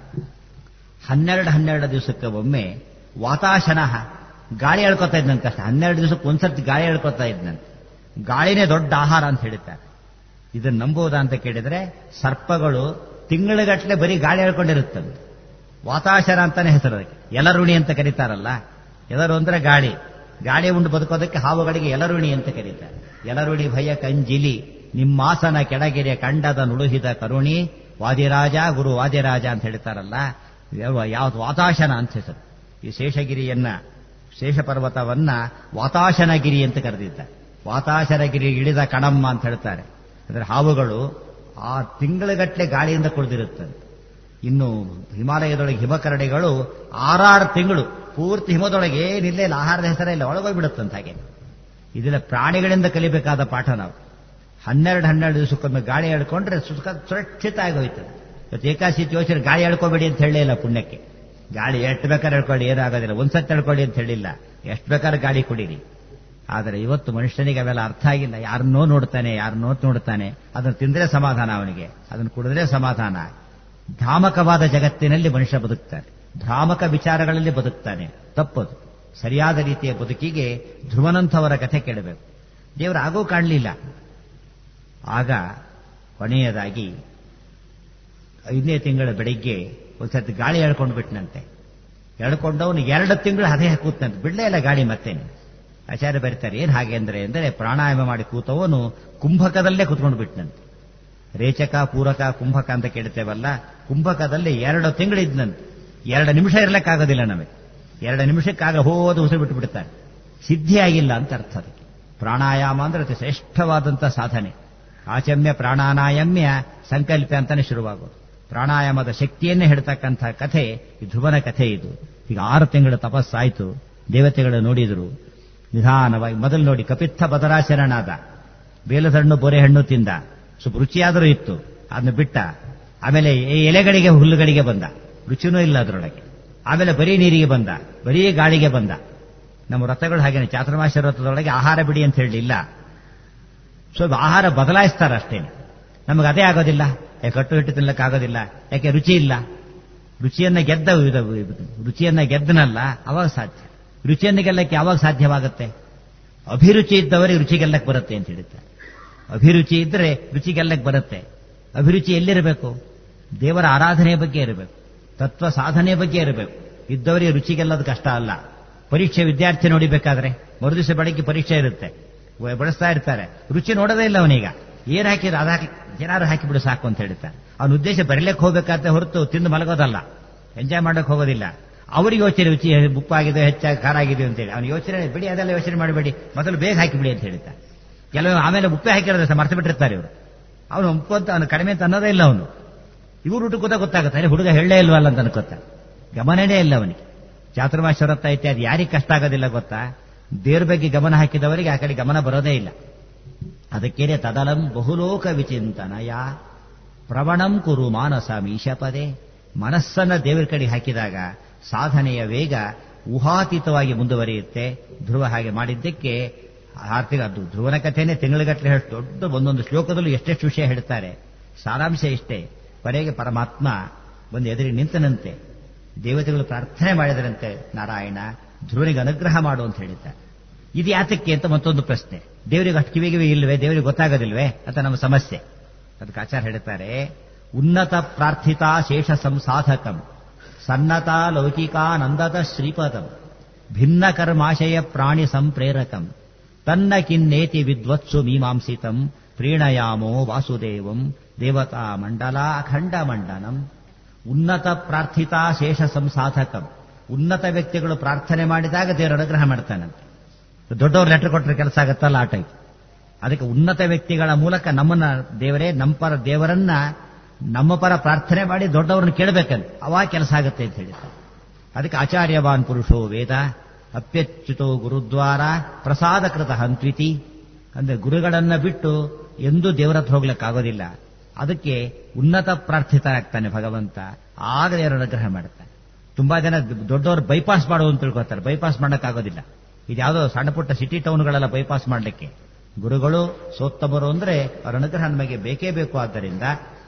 ಹನ್ನೆರಡು ಹನ್ನೆರಡು ದಿವಸಕ್ಕೆ ಒಮ್ಮೆ ವಾತಾಶನ ಗಾಳಿ ಹೇಳ್ಕೊತಾ ಇದ್ನಂತೆ ಅಷ್ಟೇ ಹನ್ನೆರಡು ದಿವಸಕ್ಕೆ ಒಂದ್ಸರ್ತಿ ಗಾಳಿ ಹೇಳ್ಕೊತಾ ಇದ್ನಂತೆ ಗಾಳಿನೇ ದೊಡ್ಡ ಆಹಾರ ಅಂತ ಹೇಳ್ತಾರೆ ಇದನ್ನು ನಂಬುವುದಾ ಅಂತ ಕೇಳಿದ್ರೆ ಸರ್ಪಗಳು ತಿಂಗಳಗಟ್ಟಲೆ ಬರೀ ಗಾಳಿ ಹೇಳ್ಕೊಂಡಿರುತ್ತಂತೆ ವಾತಾಶನ ಅಂತಾನೆ ಹೆಸರು ಅದಕ್ಕೆ ಎಲರುಣಿ ಅಂತ ಕರೀತಾರಲ್ಲ ಎಲರು ಅಂದ್ರೆ ಗಾಳಿ ಗಾಳಿ ಉಂಡು ಬದುಕೋದಕ್ಕೆ ಹಾವುಗಳಿಗೆ ಎಲರುಣಿ ಅಂತ ಕರೀತಾರೆ ಎಲರುಣಿ ಭಯ ಕಂಜಿಲಿ ನಿಮ್ಮಾಸನ ಕೆಳಗೆರೆ ಕಂಡದ ನುಡುಹಿದ ಕರುಣಿ ವಾದಿರಾಜ ಗುರು ವಾದಿರಾಜ ಅಂತ ಹೇಳ್ತಾರಲ್ಲ ಯಾವ್ದು ವಾತಾಶನ ಅಂತ ಹೆಸರು ಈ ಶೇಷಗಿರಿಯನ್ನ ಶೇಷಪರ್ವತವನ್ನ ವಾತಾಶನಗಿರಿ ಅಂತ ಕರೆದಿದ್ದಾರೆ ವಾತಾಶನಗಿರಿ ಇಳಿದ ಕಣಮ್ಮ ಅಂತ ಹೇಳ್ತಾರೆ ಅಂದ್ರೆ ಹಾವುಗಳು ಆ ತಿಂಗಳಗಟ್ಟಲೆ ಗಾಳಿಯಿಂದ ಕುಳಿದಿರುತ್ತಂತೆ ಇನ್ನು ಹಿಮಾಲಯದೊಳಗೆ ಹಿಮಕರಡಿಗಳು ಆರಾರು ತಿಂಗಳು ಪೂರ್ತಿ ಹಿಮದೊಳಗೆ ಏನಿಲ್ಲ ಇಲ್ಲ ಆಹಾರದ ಹೆಸರೇ ಇಲ್ಲ ಒಳಗೋಗ್ಬಿಡುತ್ತಂತ ಹಾಗೆ ಇದೆಲ್ಲ ಪ್ರಾಣಿಗಳಿಂದ ಕಲಿಬೇಕಾದ ಪಾಠ ನಾವು ಹನ್ನೆರಡು ಹನ್ನೆರಡು ದಿವಸಕ್ಕೊಮ್ಮೆ ಗಾಳಿ ಹೇಳ್ಕೊಂಡ್ರೆ ಸುಖ ಸುರಕ್ಷಿತ ಆಗೋಯ್ತದೆ ಇವತ್ತು ಏಕಾಶಿ ಯೋಚನೆ ಗಾಳಿ ಹೇಳ್ಕೋಬೇಡಿ ಅಂತ ಹೇಳಲಿಲ್ಲ ಪುಣ್ಯಕ್ಕೆ ಗಾಳಿ ಎಷ್ಟು ಬೇಕಾದ್ರೆ ಹೇಳ್ಕೊಳ್ಳಿ ಏನಾಗೋದಿಲ್ಲ ಒಂದ್ಸತಿ ಹೇಳ್ಕೊಳ್ಳಿ ಅಂತ ಹೇಳಿಲ್ಲ ಎಷ್ಟು ಬೇಕಾದ್ರೆ ಗಾಳಿ ಕುಡೀರಿ ಆದರೆ ಇವತ್ತು ಮನುಷ್ಯನಿಗೆ ಅವೆಲ್ಲ ಅರ್ಥ ಆಗಿಲ್ಲ ಯಾರನ್ನೋ ನೋಡ್ತಾನೆ ಯಾರನ್ನೋ ನೋಡ್ತಾನೆ ಅದನ್ನು ತಿಂದ್ರೆ ಸಮಾಧಾನ ಅವನಿಗೆ ಅದನ್ನು ಕುಡಿದ್ರೆ ಸಮಾಧಾನ ಭ್ರಾಮಕವಾದ ಜಗತ್ತಿನಲ್ಲಿ ಮನುಷ್ಯ ಬದುಕ್ತಾನೆ ಭ್ರಾಮಕ ವಿಚಾರಗಳಲ್ಲಿ ಬದುಕ್ತಾನೆ ತಪ್ಪದು ಸರಿಯಾದ ರೀತಿಯ ಬದುಕಿಗೆ ಧ್ರುವನಂಥವರ ಕಥೆ ಕೇಳಬೇಕು ದೇವರು ಆಗೂ ಕಾಣಲಿಲ್ಲ ಆಗ ಕೊನೆಯದಾಗಿ ಐದನೇ ತಿಂಗಳ ಬೆಳಿಗ್ಗೆ ಒಂದ್ಸತಿ ಗಾಳಿ ಎಳ್ಕೊಂಡು ಬಿಟ್ಟನಂತೆ ಎಳ್ಕೊಂಡವನು ಎರಡು ತಿಂಗಳು ಹದೆ ಕೂತಂತೆ ಬಿಡಲೇ ಇಲ್ಲ ಗಾಳಿ ಮತ್ತೇನು ಆಚಾರ್ಯ ಬರೀತಾರೆ ಏನ್ ಹಾಗೆ ಅಂದ್ರೆ ಅಂದರೆ ಪ್ರಾಣಾಯಾಮ ಮಾಡಿ ಕೂತವನು ಕುಂಭಕದಲ್ಲೇ ಕೂತ್ಕೊಂಡು ಬಿಟ್ಟನಂತೆ ರೇಚಕ ಪೂರಕ ಕುಂಭಕ ಅಂತ ಕೇಳ್ತೇವಲ್ಲ ಕುಂಭಕದಲ್ಲಿ ಎರಡು ತಿಂಗಳಿದ್ನಂತೆ ಎರಡು ನಿಮಿಷ ಇರ್ಲಿಕ್ಕಾಗೋದಿಲ್ಲ ನಮಗೆ ಎರಡು ನಿಮಿಷಕ್ಕಾಗ ಹೋದ ಉಸಿರು ಬಿಟ್ಟು ಬಿಡ್ತಾರೆ ಸಿದ್ಧಿ ಆಗಿಲ್ಲ ಅಂತ ಅರ್ಥ ಅದಕ್ಕೆ ಪ್ರಾಣಾಯಾಮ ಅಂದ್ರೆ ಅತಿ ಶ್ರೇಷ್ಠವಾದಂಥ ಸಾಧನೆ ಆಚಮ್ಯ ಪ್ರಾಣಾನಾಯಮ್ಯ ಸಂಕಲ್ಪ ಅಂತಾನೆ ಶುರುವಾಗೋದು ಪ್ರಾಣಾಯಾಮದ ಶಕ್ತಿಯನ್ನೇ ಹೇಳ್ತಕ್ಕಂಥ ಕಥೆ ಈ ಧ್ರುವನ ಕಥೆ ಇದು ಈಗ ಆರು ತಿಂಗಳ ತಪಸ್ಸಾಯ್ತು ದೇವತೆಗಳು ನೋಡಿದ್ರು ನಿಧಾನವಾಗಿ ಮೊದಲು ನೋಡಿ ಕಪಿತ್ಥ ಬದರಾಶರಣಾದ ಬೇಲದಣ್ಣು ಬೋರೆ ಹಣ್ಣು ತಿಂದ ಸ್ವಲ್ಪ ರುಚಿಯಾದರೂ ಇತ್ತು ಅದನ್ನ ಬಿಟ್ಟ ಆಮೇಲೆ ಈ ಎಲೆಗಳಿಗೆ ಹುಲ್ಲುಗಳಿಗೆ ಬಂದ ರುಚಿನೂ ಇಲ್ಲ ಅದರೊಳಗೆ ಆಮೇಲೆ ಬರೀ ನೀರಿಗೆ ಬಂದ ಬರೀ ಗಾಳಿಗೆ ಬಂದ ನಮ್ಮ ವ್ರತಗಳು ಹಾಗೇನೆ ಚಾತುರ್ಮಾಸ ವ್ರತದೊಳಗೆ ಆಹಾರ ಬಿಡಿ ಅಂತ ಹೇಳಲಿಲ್ಲ ಸ್ವಲ್ಪ ಆಹಾರ ಬದಲಾಯಿಸ್ತಾರೆ ಅಷ್ಟೇನೆ ನಮಗೆ ಅದೇ ಆಗೋದಿಲ್ಲ ಯಾಕೆ ಕಟ್ಟು ಹಿಟ್ಟು ತಿನ್ನಕ್ಕಾಗೋದಿಲ್ಲ ಯಾಕೆ ರುಚಿ ಇಲ್ಲ ರುಚಿಯನ್ನ ಗೆದ್ದ ರುಚಿಯನ್ನ ಗೆದ್ದನಲ್ಲ ಅವಾಗ ಸಾಧ್ಯ ರುಚಿಯನ್ನು ಗೆಲ್ಲಕ್ಕೆ ಯಾವಾಗ ಸಾಧ್ಯವಾಗುತ್ತೆ ಅಭಿರುಚಿ ಇದ್ದವರಿಗೆ ರುಚಿ ಗೆಲ್ಲಕ್ಕೆ ಬರುತ್ತೆ ಅಂತ ಹೇಳ್ತಾರೆ ಅಭಿರುಚಿ ಇದ್ರೆ ರುಚಿ ಗೆಲ್ಲಕ್ಕೆ ಬರುತ್ತೆ ಅಭಿರುಚಿ ಎಲ್ಲಿರಬೇಕು ದೇವರ ಆರಾಧನೆಯ ಬಗ್ಗೆ ಇರಬೇಕು ತತ್ವ ಸಾಧನೆ ಬಗ್ಗೆ ಇರಬೇಕು ಇದ್ದವರಿಗೆ ರುಚಿ ಗೆಲ್ಲೋದು ಕಷ್ಟ ಅಲ್ಲ ಪರೀಕ್ಷೆ ವಿದ್ಯಾರ್ಥಿ ನೋಡಿಬೇಕಾದ್ರೆ ಮರುದಿವಸ ಬೆಳಗ್ಗೆ ಪರೀಕ್ಷೆ ಇರುತ್ತೆ ಬಳಸ್ತಾ ಇರ್ತಾರೆ ರುಚಿ ನೋಡೋದೇ ಇಲ್ಲ ಅವನೀಗ ಏನ್ ಹಾಕಿದ್ರೆ ಅದು ಹಾಕಿ ಏನಾದ್ರು ಹಾಕಿಬಿಡು ಸಾಕು ಅಂತ ಹೇಳ್ತಾರೆ ಅವನ ಉದ್ದೇಶ ಬರಲಿಕ್ಕೆ ಹೋಗ್ಬೇಕಾದ್ರೆ ಹೊರತು ತಿಂದು ಮಲಗೋದಲ್ಲ ಎಂಜಾಯ್ ಮಾಡಕ್ಕೆ ಹೋಗೋದಿಲ್ಲ ಅವ್ರಿಗೆ ಯೋಚನೆ ರುಚಿ ಉಪ್ಪಾಗಿದೆ ಹೆಚ್ಚಾಗಿ ಖಾರ ಆಗಿದೆ ಅಂತೇಳಿ ಅವ್ನ ಯೋಚನೆ ಬಿಡಿ ಅದೆಲ್ಲ ಯೋಚನೆ ಮಾಡಬೇಡಿ ಮೊದಲು ಬೇಗ ಹಾಕಿಬಿಡಿ ಅಂತ ಹೇಳ್ತಾರೆ ಕೆಲವು ಆಮೇಲೆ ಉಪ್ಪೆ ಹಾಕಿರೋದ್ರೆ ಮರ್ತು ಬಿಟ್ಟಿರ್ತಾರೆ ಇವರು ಅವನು ಉಪ್ಪು ಅಂತ ಅವನು ಕಡಿಮೆ ಅಂತ ಅನ್ನೋದೇ ಇಲ್ಲ ಅವನು ಇವರು ಊಟ ಕೂತ ಗೊತ್ತಾಗುತ್ತೆ ಹುಡುಗ ಹೇಳೇ ಇಲ್ವಲ್ಲ ಅಂತ ಅನ್ಕೋತ ಗಮನನೇ ಇಲ್ಲ ಅವನಿಗೆ ಚಾತುರ್ಮಾಶ ವ್ರತ ಇತ್ಯಾದಿ ಯಾರಿಗೆ ಕಷ್ಟ ಆಗೋದಿಲ್ಲ ಗೊತ್ತಾ ದೇವ್ರ ಬಗ್ಗೆ ಗಮನ ಹಾಕಿದವರಿಗೆ ಆ ಕಡೆ ಗಮನ ಬರೋದೇ ಇಲ್ಲ ಅದಕ್ಕೇನೆ ತದಲಂ ಬಹುಲೋಕ ವಿಚಿಂತನಯ ಪ್ರವಣಂ ಕುರು ಮಾನಸ ಮೀಶಪದೇ ಮನಸ್ಸನ್ನ ದೇವರ ಕಡೆ ಹಾಕಿದಾಗ ಸಾಧನೆಯ ವೇಗ ಊಹಾತೀತವಾಗಿ ಮುಂದುವರಿಯುತ್ತೆ ಧ್ರುವ ಹಾಗೆ ಮಾಡಿದ್ದಕ್ಕೆ ಆರ್ಥಿಕ ಅದು ಧ್ರುವನ ಕಥೆನೇ ತಿಂಗಳಗಟ್ಟಲೆ ಹೇಳಿ ದೊಡ್ಡ ಒಂದೊಂದು ಶ್ಲೋಕದಲ್ಲೂ ಎಷ್ಟೆಷ್ಟು ವಿಷಯ ಹೇಳ್ತಾರೆ ಸಾರಾಂಶ ಇಷ್ಟೇ ಕೊನೆಗೆ ಪರಮಾತ್ಮ ಒಂದು ಎದುರಿಗೆ ನಿಂತನಂತೆ ದೇವತೆಗಳು ಪ್ರಾರ್ಥನೆ ಮಾಡಿದರಂತೆ ನಾರಾಯಣ ಧ್ರುವನಿಗೆ ಅನುಗ್ರಹ ಮಾಡು ಅಂತ ಹೇಳಿದ್ದಾರೆ ಇದು ಯಾತಕ್ಕೆ ಅಂತ ಮತ್ತೊಂದು ಪ್ರಶ್ನೆ ದೇವರಿಗೆ ಅಷ್ಟು ಕಿವಿಗೆ ಇಲ್ವೇ ದೇವರಿಗೆ ಗೊತ್ತಾಗೋದಿಲ್ವೇ ಅಂತ ನಮ್ಮ ಸಮಸ್ಯೆ ಅದಕ್ಕೆ ಆಚಾರ ಹೇಳ್ತಾರೆ ಉನ್ನತ ಪ್ರಾರ್ಥಿತಾ ಶೇಷ ಸಂಸಾಧಕಂ ಸನ್ನತಾ ಲೌಕಿಕಾನಂದದ ಶ್ರೀಪದಂ ಭಿನ್ನ ಕರ್ಮಾಶಯ ಪ್ರಾಣಿ ಸಂಪ್ರೇರಕಂ ತನ್ನ ಕಿನ್ನೇತಿ ವಿದ್ವತ್ಸು ಮೀಮಾಂಸಿತಂ ಪ್ರೀಣಯಾಮೋ ವಾಸುದೇವಂ ದೇವತಾ ಮಂಡಲ ಅಖಂಡ ಮಂಡನಂ ಉನ್ನತ ಪ್ರಾರ್ಥಿತಾ ಶೇಷ ಸಂಸಾಧಕಂ ಉನ್ನತ ವ್ಯಕ್ತಿಗಳು ಪ್ರಾರ್ಥನೆ ಮಾಡಿದಾಗ ದೇವರ ಅನುಗ್ರಹ ಮಾಡ್ತಾನಂತೆ ದೊಡ್ಡವ್ರು ಲೆಟರ್ ಕೊಟ್ಟರೆ ಕೆಲಸ ಆಗತ್ತಲ್ಲ ಆ ಟೈಪ್ ಅದಕ್ಕೆ ಉನ್ನತ ವ್ಯಕ್ತಿಗಳ ಮೂಲಕ ನಮ್ಮನ್ನ ದೇವರೇ ನಮ್ಮ ಪರ ದೇವರನ್ನ ನಮ್ಮ ಪರ ಪ್ರಾರ್ಥನೆ ಮಾಡಿ ದೊಡ್ಡವ್ರನ್ನ ಕೇಳಬೇಕಂತ ಅವಾಗ ಕೆಲಸ ಆಗುತ್ತೆ ಅಂತ ಹೇಳಿದ್ದಾರೆ ಅದಕ್ಕೆ ಆಚಾರ್ಯವಾನ್ ಪುರುಷೋ ವೇದ ಅಪ್ಯಚ್ಯುತೋ ಗುರುದ್ವಾರ ಪ್ರಸಾದಕೃತ ಹಂತ್ವಿತಿ ಅಂದ್ರೆ ಗುರುಗಳನ್ನ ಬಿಟ್ಟು ಎಂದೂ ದೇವರ ಹತ್ರ ಹೋಗ್ಲಿಕ್ಕಾಗೋದಿಲ್ಲ ಅದಕ್ಕೆ ಉನ್ನತ ಪ್ರಾರ್ಥಿತರಾಗ್ತಾನೆ ಭಗವಂತ ಆಗ ದೇವರ ಅನುಗ್ರಹ ಮಾಡ್ತಾನೆ ತುಂಬಾ ಜನ ದೊಡ್ಡವರು ಬೈಪಾಸ್ ಮಾಡೋದು ಅಂತ ತಿಳ್ಕೊತಾರೆ ಬೈಪಾಸ್ ಮಾಡೋಕ್ಕಾಗೋದಿಲ್ಲ ಇದು ಯಾವುದೋ ಸಣ್ಣ ಪುಟ್ಟ ಸಿಟಿ ಟೌನ್ಗಳೆಲ್ಲ ಬೈಪಾಸ್ ಮಾಡಲಿಕ್ಕೆ ಗುರುಗಳು ಸೋತ್ತಮರು ಅಂದ್ರೆ ಅವರ ಅನುಗ್ರಹ ನಮಗೆ ಬೇಕೇ ಬೇಕು ಆದ್ದರಿಂದ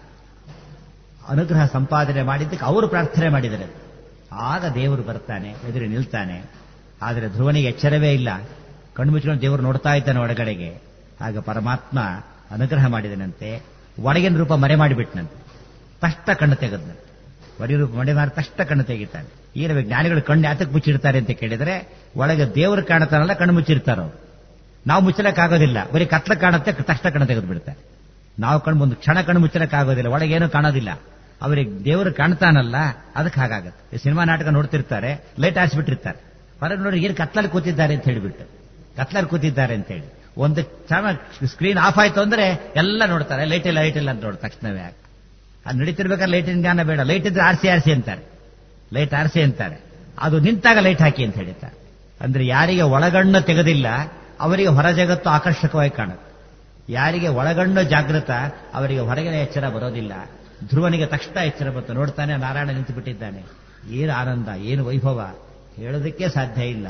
ಅನುಗ್ರಹ ಸಂಪಾದನೆ ಮಾಡಿದ್ದಕ್ಕೆ ಅವರು ಪ್ರಾರ್ಥನೆ ಮಾಡಿದರೆ ಆಗ ದೇವರು ಬರ್ತಾನೆ ಎದುರು ನಿಲ್ತಾನೆ ಆದರೆ ಧ್ರುವನಿಗೆ ಎಚ್ಚರವೇ ಇಲ್ಲ ಕಣ್ಣು ಮುಚ್ಕೊಂಡು ದೇವರು ನೋಡ್ತಾ ಇದ್ದಾನೆ ಒಳಗಡೆಗೆ ಆಗ ಪರಮಾತ್ಮ ಅನುಗ್ರಹ ಮಾಡಿದನಂತೆ ಒಳಗಿನ ರೂಪ ಮರೆ ಮಾಡಿಬಿಟ್ನಂತೆ ತಷ್ಟ ಕಣ್ಣು ತೆಗೆದ್ನಂತೆ ಹೊರಿ ರೂಪ ಮರೆ ಮಾಡಿ ತಷ್ಟ ಕಣ್ಣು ತೆಗಿತಾನೆ ಈಗ ಜ್ಞಾನಿಗಳು ಕಣ್ಣು ಯಾತಕ್ಕೆ ಮುಚ್ಚಿರ್ತಾರೆ ಅಂತ ಕೇಳಿದ್ರೆ ಒಳಗೆ ದೇವರು ಕಾಣುತ್ತಾನಲ್ಲ ಕಣ್ಣು ಮುಚ್ಚಿರ್ತಾರ ನಾವು ಮುಚ್ಚಲಕ್ಕಾಗೋದಿಲ್ಲ ಬರೀ ಕತ್ಲ ಕಾಣುತ್ತೆ ತಕ್ಷಣ ಕಣ್ಣು ತೆಗೆದು ಬಿಡ್ತಾರೆ ನಾವು ಕಣ್ಣು ಒಂದು ಕ್ಷಣ ಕಣ್ಣು ಮುಚ್ಚಲಕ್ಕಾಗೋದಿಲ್ಲ ಒಳಗೇನು ಕಾಣೋದಿಲ್ಲ ಅವರಿಗೆ ದೇವರು ಕಾಣ್ತಾನಲ್ಲ ಅದಕ್ಕೆ ಹಾಗಾಗತ್ತೆ ಸಿನಿಮಾ ನಾಟಕ ನೋಡ್ತಿರ್ತಾರೆ ಲೈಟ್ ಹಾರಿಸ್ಬಿಟ್ಟಿರ್ತಾರೆ ಹೊರಗೆ ನೋಡಿ ಏನು ಕತ್ಲಲ್ಲಿ ಕೂತಿದ್ದಾರೆ ಅಂತ ಹೇಳಿಬಿಟ್ಟು ಕತ್ಲಲ್ಲಿ ಕೂತಿದ್ದಾರೆ ಅಂತ ಹೇಳಿ ಒಂದು ಕ್ಷಣ ಸ್ಕ್ರೀನ್ ಆಫ್ ಆಯ್ತು ಅಂದ್ರೆ ಎಲ್ಲ ನೋಡ್ತಾರೆ ಲೈಟ್ ಇಲ್ಲ ಲೈಟ್ ಇಲ್ಲ ಅಂತ ನೋಡಿ ತಕ್ಷಣವೇ ಅದು ನಡೀತಿರ್ಬೇಕಾದ್ರೆ ಲೈಟಿನ ಜ್ಞಾನ ಬೇಡ ಲೈಟ್ ಇದ್ರೆ ಆರ್ಸಿ ಆರ್ಸಿ ಅಂತಾರೆ ಲೈಟ್ ಆರ್ಸಿ ಅಂತಾರೆ ಅದು ನಿಂತಾಗ ಲೈಟ್ ಹಾಕಿ ಅಂತ ಹೇಳ್ತಾರೆ ಅಂದ್ರೆ ಯಾರಿಗೆ ಒಳಗಣ್ಣು ತೆಗೆದಿಲ್ಲ ಅವರಿಗೆ ಹೊರ ಜಗತ್ತು ಆಕರ್ಷಕವಾಗಿ ಕಾಣುತ್ತೆ ಯಾರಿಗೆ ಒಳಗಣ್ಣು ಜಾಗೃತ ಅವರಿಗೆ ಹೊರಗಿನ ಎಚ್ಚರ ಬರೋದಿಲ್ಲ ಧ್ರುವನಿಗೆ ತಕ್ಷಣ ಎಚ್ಚರ ಬಂತು ನೋಡ್ತಾನೆ ನಾರಾಯಣ ನಿಂತು ಬಿಟ್ಟಿದ್ದಾನೆ ಏನು ಆನಂದ ಏನು ವೈಭವ ಹೇಳೋದಕ್ಕೆ ಸಾಧ್ಯ ಇಲ್ಲ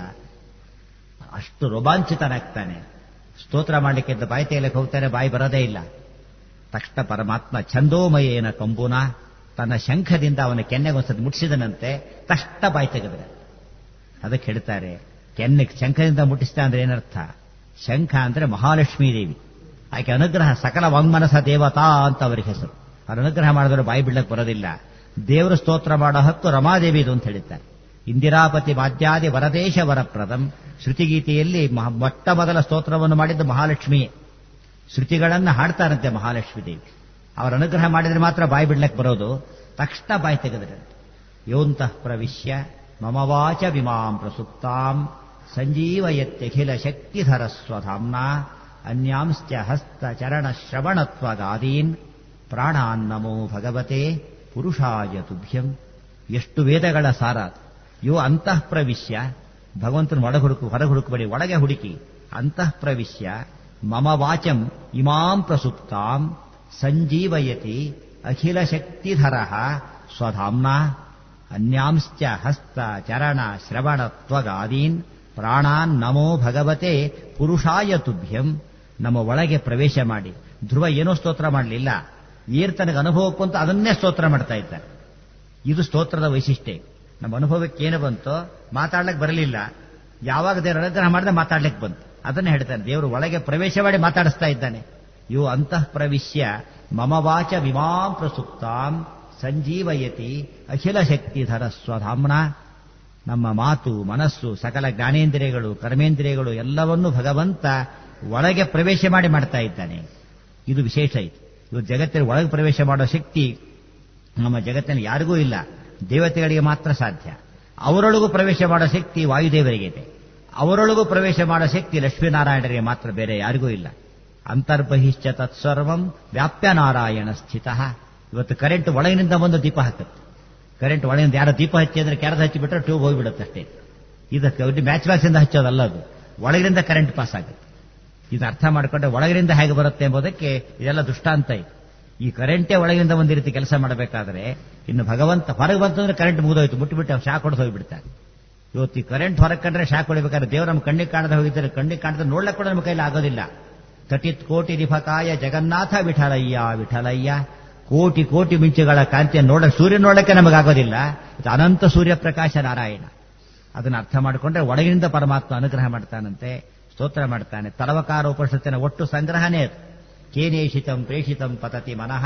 ಅಷ್ಟು ರೋಮಾಂಚಿತನಾಗ್ತಾನೆ ಸ್ತೋತ್ರ ಮಾಡಲಿಕ್ಕೆ ಅಂತ ಬಾಯಿ ತೆಗೆಯಲಿಕ್ಕೆ ಹೋಗ್ತಾನೆ ಬಾಯಿ ಬರೋದೇ ಇಲ್ಲ ತಕ್ಷಣ ಪರಮಾತ್ಮ ಛಂದೋಮಯೇನ ಕಂಬುನ ತನ್ನ ಶಂಖದಿಂದ ಅವನ ಕೆನ್ನೆಗೊಂದ್ಸತಿ ಮುಟ್ಟಿಸಿದನಂತೆ ತಕ್ಷಣ ಬಾಯಿ ತೆಗೆದ್ರೆ ಅದಕ್ಕೆ ಹೇಳ್ತಾರೆ ಕೆನ್ನೆ ಶಂಖದಿಂದ ಮುಟ್ಟಿಸ್ತಾ ಅಂದ್ರೆ ಏನರ್ಥ ಶಂಖ ಅಂದ್ರೆ ಮಹಾಲಕ್ಷ್ಮೀ ದೇವಿ ಆಕೆ ಅನುಗ್ರಹ ಸಕಲ ವಾಂಗ್ಮನಸ ದೇವತಾ ಅಂತ ಅವರಿಗೆ ಹೆಸರು ಅವ್ರ ಅನುಗ್ರಹ ಮಾಡಿದ್ರೆ ಬಾಯಿ ಬಿಡ್ಲಕ್ಕೆ ಬರೋದಿಲ್ಲ ದೇವರು ಸ್ತೋತ್ರ ಮಾಡೋ ಹಕ್ಕು ರಮಾದೇವಿದು ಅಂತ ಹೇಳಿದ್ದಾರೆ ಇಂದಿರಾಪತಿ ಮಾಧ್ಯಾದಿ ವರದೇಶ ವರಪ್ರದಂ ಶ್ರುತಿಗೀತೆಯಲ್ಲಿ ಮೊಟ್ಟ ಮೊದಲ ಸ್ತೋತ್ರವನ್ನು ಮಾಡಿದ್ದು ಮಹಾಲಕ್ಷ್ಮಿಯೇ ಶ್ರುತಿಗಳನ್ನ ಹಾಡ್ತಾರಂತೆ ಮಹಾಲಕ್ಷ್ಮೀ ದೇವಿ ಅವರ ಅನುಗ್ರಹ ಮಾಡಿದ್ರೆ ಮಾತ್ರ ಬಾಯಿ ಬಿಡ್ಲಕ್ಕೆ ಬರೋದು ತಕ್ಷಣ ಬಾಯಿ ತೆಗೆದ್ರೆ ಯೋಂತಃ ಪ್ರವಿಶ್ಯ ಮಮ ವಾಚ ವಿಮಾಂ ಪ್ರಸುಪ್ತಾಂ ಸಂಜೀವಯತ್ಯಖಿಲ ಶಕ್ತಿಧರ ಸ್ವಧಾಮ್ನ ಅನ್ಯಾಂಶ್ಚ ಹಸ್ತ ಚರಣ ಶ್ರವಣತ್ವಗಾದೀನ್ ಪ್ರಾಣಾನ್ನಮೋ ಭಗವತೆ ಪುರುಷಾಯ ತುಭ್ಯಂ ಎಷ್ಟು ವೇದಗಳ ಸಾರ ಯೋ ಅಂತಃ ಪ್ರವಿಶ್ಯ ಭಗವಂತನ ಒಳಗೆ ಹುಡುಕು ಹೊರಗೆ ಹುಡುಕಬೇಡಿ ಒಳಗೆ ಹುಡುಕಿ ಅಂತಃ ಪ್ರವಿಶ್ಯ ಮಮ ವಾಚಂ ಇಮಾಂ ಪ್ರಸುಪ್ತಾಂ ಸಂಜೀವಯತಿ ಅಖಿಲ ಶಕ್ತಿಧರ ಸ್ವಧಾಮ್ನ ಅನ್ಯಾಂಶ್ಚ ಹಸ್ತ ಚರಣ ಶ್ರವಣ ತ್ವಗಾದೀನ್ ಪ್ರಾಣಾನ್ ನಮೋ ಭಗವತೆ ಪುರುಷಾಯ ತುಭ್ಯಂ ನಮ್ಮ ಒಳಗೆ ಪ್ರವೇಶ ಮಾಡಿ ಧ್ರುವ ಏನೋ ಸ್ತೋತ್ರ ಮಾಡಲಿಲ್ಲ ಏರ್ ತನಗೆ ಅನುಭವಕ್ಕಂತ ಅದನ್ನೇ ಸ್ತೋತ್ರ ಮಾಡ್ತಾ ಇದ್ದಾರೆ ಇದು ಸ್ತೋತ್ರದ ವೈಶಿಷ್ಟ್ಯ ನಮ್ಮ ಅನುಭವಕ್ಕೆ ಏನು ಬಂತೋ ಮಾತಾಡ್ಲಿಕ್ಕೆ ಬರಲಿಲ್ಲ ಯಾವಾಗ ದೇವರ ಅನುಗ್ರಹ ಮಾಡಿದ್ರೆ ಮಾತಾಡ್ಲಿಕ್ಕೆ ಬಂತು ಅದನ್ನೇ ಹೇಳ್ತಾನೆ ದೇವರು ಒಳಗೆ ಪ್ರವೇಶ ಮಾಡಿ ಮಾತಾಡಿಸ್ತಾ ಇದ್ದಾನೆ ಇವು ಅಂತಃ ಪ್ರವಿಶ್ಯ ಮಮ ವಾಚ ವಿಮಾಂ ಪ್ರಸುಪ್ತಾಂ ಸಂಜೀವಯತಿ ಅಖಿಲ ಶಕ್ತಿಧರ ಸ್ವಧಾಮ್ನ ನಮ್ಮ ಮಾತು ಮನಸ್ಸು ಸಕಲ ಜ್ಞಾನೇಂದ್ರಿಯಗಳು ಕರ್ಮೇಂದ್ರಿಯಗಳು ಎಲ್ಲವನ್ನೂ ಭಗವಂತ ಒಳಗೆ ಪ್ರವೇಶ ಮಾಡಿ ಮಾಡ್ತಾ ಇದ್ದಾನೆ ಇದು ವಿಶೇಷ ಇದು ಇವು ಜಗತ್ತಿನ ಒಳಗೆ ಪ್ರವೇಶ ಮಾಡೋ ಶಕ್ತಿ ನಮ್ಮ ಜಗತ್ತಿನಲ್ಲಿ ಯಾರಿಗೂ ಇಲ್ಲ ದೇವತೆಗಳಿಗೆ ಮಾತ್ರ ಸಾಧ್ಯ ಅವರೊಳಗೂ ಪ್ರವೇಶ ಮಾಡೋ ಶಕ್ತಿ ವಾಯುದೇವರಿಗೆ ಇದೆ ಅವರೊಳಗೂ ಪ್ರವೇಶ ಮಾಡೋ ಶಕ್ತಿ ಲಕ್ಷ್ಮೀನಾರಾಯಣರಿಗೆ ಮಾತ್ರ ಬೇರೆ ಯಾರಿಗೂ ಇಲ್ಲ ಅಂತರ್ಬಹಿಶ್ಚ ತತ್ಸರ್ವಂ ವ್ಯಾಪ್ಯ ನಾರಾಯಣ ಸ್ಥಿತ ಇವತ್ತು ಕರೆಂಟ್ ಒಳಗಿನಿಂದ ಬಂದು ದೀಪ ಹಾಕುತ್ತೆ ಕರೆಂಟ್ ಒಳಗಿಂದ ಯಾರೋ ದೀಪ ಹಚ್ಚಿ ಅಂದ್ರೆ ಕೆರೆದು ಹಚ್ಚಿಬಿಟ್ರೆ ಟ್ಯೂಬ್ ಹೋಗಿಬಿಡುತ್ತೆ ಅಷ್ಟೇ ಇದಕ್ಕೆ ಮ್ಯಾಚ್ ಬಾಕ್ಸ್ ಇಂದ ಹಚ್ಚೋದಲ್ಲ ಅದು ಒಳಗಿನಿಂದ ಕರೆಂಟ್ ಪಾಸ್ ಆಗುತ್ತೆ ಇದು ಅರ್ಥ ಮಾಡಿಕೊಂಡ್ರೆ ಒಳಗಿನಿಂದ ಹೇಗೆ ಬರುತ್ತೆ ಎಂಬುದಕ್ಕೆ ಇದೆಲ್ಲ ದುಷ್ಟಾಂತ ಇದೆ ಈ ಕರೆಂಟೇ ಒಳಗಿಂದ ಒಂದು ರೀತಿ ಕೆಲಸ ಮಾಡಬೇಕಾದ್ರೆ ಇನ್ನು ಭಗವಂತ ಹೊರಗೆ ಬಂತಂದ್ರೆ ಕರೆಂಟ್ ಮುಗಿದೋಯ್ತು ಮುಟ್ಟಿಬಿಟ್ಟು ಶಾಕ್ ಹೊಡೆದು ಹೋಗಿಬಿಡ್ತಾರೆ ಇವತ್ತು ಈ ಕರೆಂಟ್ ಹೊರಗೆ ಕಂಡ್ರೆ ಶಾಕ್ ಹೊಡಿಬೇಕಾದ್ರೆ ದೇವರು ನಮ್ಮ ಕಣ್ಣಿಗೆ ಕಾಣದೆ ಹೋಗಿದ್ದಾರೆ ಕಣ್ಣಿಗೆ ಕಾಣದೆ ನೋಡ್ಲಕ್ಕೆ ಕೂಡ ನಮ್ಮ ಕೈಲಿ ಆಗೋದಿಲ್ಲ ತಟಿತ್ ಕೋಟಿ ರಿಫಕಾಯ ಜಗನ್ನಾಥ ವಿಠಲಯ್ಯ ವಿಠಲಯ್ಯ ಕೋಟಿ ಕೋಟಿ ಮಿಂಚುಗಳ ಕಾಂತಿಯನ್ನು ನೋಡ ಸೂರ್ಯ ನೋಡಕ್ಕೆ ನಮಗಾಗೋದಿಲ್ಲ ಇದು ಅನಂತ ಸೂರ್ಯ ಪ್ರಕಾಶ ನಾರಾಯಣ ಅದನ್ನು ಅರ್ಥ ಮಾಡಿಕೊಂಡ್ರೆ ಒಳಗಿನಿಂದ ಪರಮಾತ್ಮ ಅನುಗ್ರಹ ಮಾಡ್ತಾನಂತೆ ಸ್ತೋತ್ರ ಮಾಡ್ತಾನೆ ತಲವಕಾರ ಉಪನಿಷತ್ತಿನ ಒಟ್ಟು ಸಂಗ್ರಹನೇ ಅದು ಕೇನೇಷಿತಂ ಪ್ರೇಷಿತಂ ಪತತಿ ಮನಃ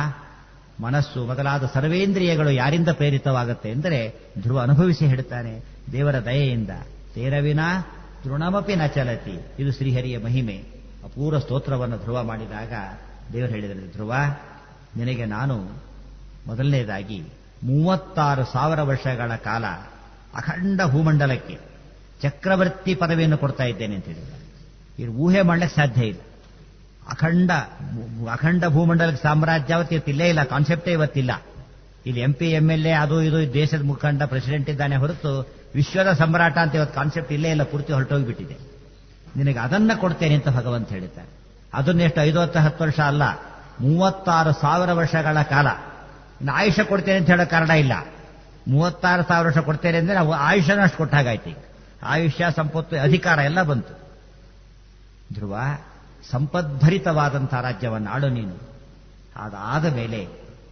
ಮನಸ್ಸು ಮೊದಲಾದ ಸರ್ವೇಂದ್ರಿಯಗಳು ಯಾರಿಂದ ಪ್ರೇರಿತವಾಗುತ್ತೆ ಎಂದರೆ ಧ್ರುವ ಅನುಭವಿಸಿ ಹೇಳ್ತಾನೆ ದೇವರ ದಯೆಯಿಂದ ತೇರವಿನ ತೃಣಮಪಿ ನ ಚಲತಿ ಇದು ಶ್ರೀಹರಿಯ ಮಹಿಮೆ ಅಪೂರ್ವ ಸ್ತೋತ್ರವನ್ನು ಧ್ರುವ ಮಾಡಿದಾಗ ದೇವರು ಹೇಳಿದರೆ ಧ್ರುವ ನಿನಗೆ ನಾನು ಮೊದಲನೇದಾಗಿ ಮೂವತ್ತಾರು ಸಾವಿರ ವರ್ಷಗಳ ಕಾಲ ಅಖಂಡ ಭೂಮಂಡಲಕ್ಕೆ ಚಕ್ರವರ್ತಿ ಪದವಿಯನ್ನು ಕೊಡ್ತಾ ಇದ್ದೇನೆ ಅಂತ ಹೇಳಿದ್ದಾರೆ ಇದು ಊಹೆ ಮಾಡ್ಲಿಕ್ಕೆ ಸಾಧ್ಯ ಇಲ್ಲ ಅಖಂಡ ಅಖಂಡ ಭೂಮಂಡಲಕ್ಕೆ ಸಾಮ್ರಾಜ್ಯಾವತಿ ಇವತ್ತಿಲ್ಲೇ ಇಲ್ಲ ಕಾನ್ಸೆಪ್ಟೇ ಇವತ್ತಿಲ್ಲ ಇಲ್ಲಿ M P M L A ಅದು ಇದು ದೇಶದ ಮುಖಂಡ ಪ್ರೆಸಿಡೆಂಟ್ ಇದ್ದಾನೆ ಹೊರತು ವಿಶ್ವದ ಸಮ್ರಾಟ ಅಂತ ಇವತ್ತು ಕಾನ್ಸೆಪ್ಟ್ ಇಲ್ಲೇ ಇಲ್ಲ ಪೂರ್ತಿ ಹೊರಟೋಗ್ಬಿಟ್ಟಿದೆ ನಿನಗೆ ಅದನ್ನ ಕೊಡ್ತೇನೆ ಅಂತ ಭಗವಂತ ಹೇಳಿದ್ದಾರೆ ಅದನ್ನ ಎಷ್ಟು ಐದು ಹತ್ತು ಹತ್ತು ವರ್ಷ ಅಲ್ಲ ಮೂವತ್ತಾರು ಸಾವಿರ ವರ್ಷಗಳ ಕಾಲ ಇನ್ನು ಆಯುಷ್ಯ ಕೊಡ್ತೇನೆ ಅಂತ ಹೇಳೋ ಕಾರಣ ಇಲ್ಲ ಮೂವತ್ತಾರು ಸಾವಿರ ವರ್ಷ ಕೊಡ್ತೇನೆ ಅಂದ್ರೆ ನಾವು ಆಯುಷ್ಯನ ಅಷ್ಟು ಕೊಟ್ಟಾಗಾಯ್ತು ಆಯುಷ್ಯ ಸಂಪತ್ತು ಅಧಿಕಾರ ಎಲ್ಲ ಬಂತು ಧ್ರುವ ಸಂಪದ್ಭರಿತವಾದಂತಹ ರಾಜ್ಯವನ್ನು ಆಳು ನೀನು ಅದಾದ ಮೇಲೆ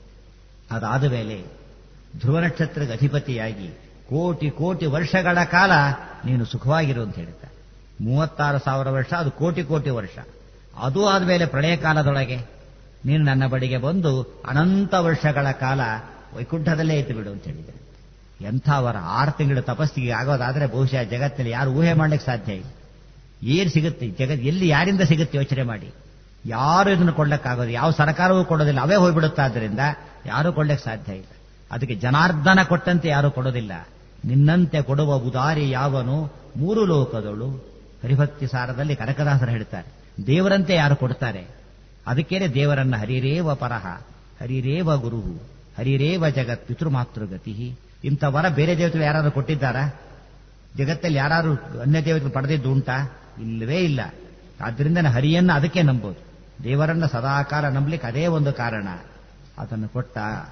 ಅದಾದ ಮೇಲೆ ಧ್ರುವ ನಕ್ಷತ್ರದ ಅಧಿಪತಿಯಾಗಿ ಕೋಟಿ ಕೋಟಿ ವರ್ಷಗಳ ಕಾಲ ನೀನು ಸುಖವಾಗಿರು ಅಂತ ಹೇಳ್ತಾರೆ ಮೂವತ್ತಾರು ಸಾವಿರ ವರ್ಷ ಅದು ಕೋಟಿ ಕೋಟಿ ವರ್ಷ ಅದು ಆದಮೇಲೆ ಪ್ರಳಯ ಕಾಲದೊಳಗೆ ನೀನು ನನ್ನ ಬಳಿಗೆ ಬಂದು ಅನಂತ ವರ್ಷಗಳ ಕಾಲ ವೈಕುಂಠದಲ್ಲೇ ಇದ್ದು ಬಿಡು ಅಂತ ಹೇಳಿದ್ದಾರೆ ಎಂಥವರ ಆರು ತಿಂಗಳ ತಪಸ್ಸಿಗೆ ಆಗೋದಾದ್ರೆ ಬಹುಶಃ ಜಗತ್ತಿನಲ್ಲಿ ಯಾರು ಊಹೆ ಮಾಡ್ಲಿಕ್ಕೆ ಸಾಧ್ಯ ಇಲ್ಲ ಏನ್ ಸಿಗುತ್ತೆ ಜಗತ್ ಎಲ್ಲಿ ಯಾರಿಂದ ಸಿಗುತ್ತೆ ಯೋಚನೆ ಮಾಡಿ ಯಾರು ಇದನ್ನು ಕೊಡ್ಲಿಕ್ಕಾಗೋದು ಯಾವ ಸರ್ಕಾರವೂ ಕೊಡೋದಿಲ್ಲ ಅವೇ ಹೋಗ್ಬಿಡುತ್ತಾದ್ರಿಂದ ಯಾರೂ ಕೊಡ್ಲಿಕ್ಕೆ ಸಾಧ್ಯ ಇಲ್ಲ ಅದಕ್ಕೆ ಜನಾರ್ದನ ಕೊಟ್ಟಂತೆ ಯಾರೂ ಕೊಡೋದಿಲ್ಲ ನಿನ್ನಂತೆ ಕೊಡುವ ಉದಾರಿ ಯಾವನು ಮೂರು ಲೋಕದಳು ಹರಿಭಕ್ತಿ ಸಾರದಲ್ಲಿ ಕನಕದಾಸರು ಹೇಳ್ತಾರೆ ದೇವರಂತೆ ಯಾರು ಕೊಡ್ತಾರೆ ಅದಕ್ಕೇನೆ ದೇವರನ್ನ ಹರಿರೇವ ಪರಹ ಹರಿರೇವ ಗುರು ಹರಿರೇವ ಜಗತ್ ಪಿತೃಮಾತೃಗತಿ ಇಂಥ ವರ ಬೇರೆ ದೇವತೆಗಳು ಯಾರಾದ್ರೂ ಕೊಟ್ಟಿದ್ದಾರಾ ಜಗತ್ತಲ್ಲಿ ಯಾರು ಅನ್ಯ ದೇವತೆಗಳು ಪಡೆದಿದ್ದು ಉಂಟಾ ಇಲ್ಲವೇ ಇಲ್ಲ ಆದ್ರಿಂದ ಹರಿಯನ್ನ ಅದಕ್ಕೆ ನಂಬೋದು ದೇವರನ್ನ ಸದಾಕಾಲ ನಂಬಲಿಕ್ಕೆ ಅದೇ ಒಂದು ಕಾರಣ ಅದನ್ನು ಕೊಟ್ಟ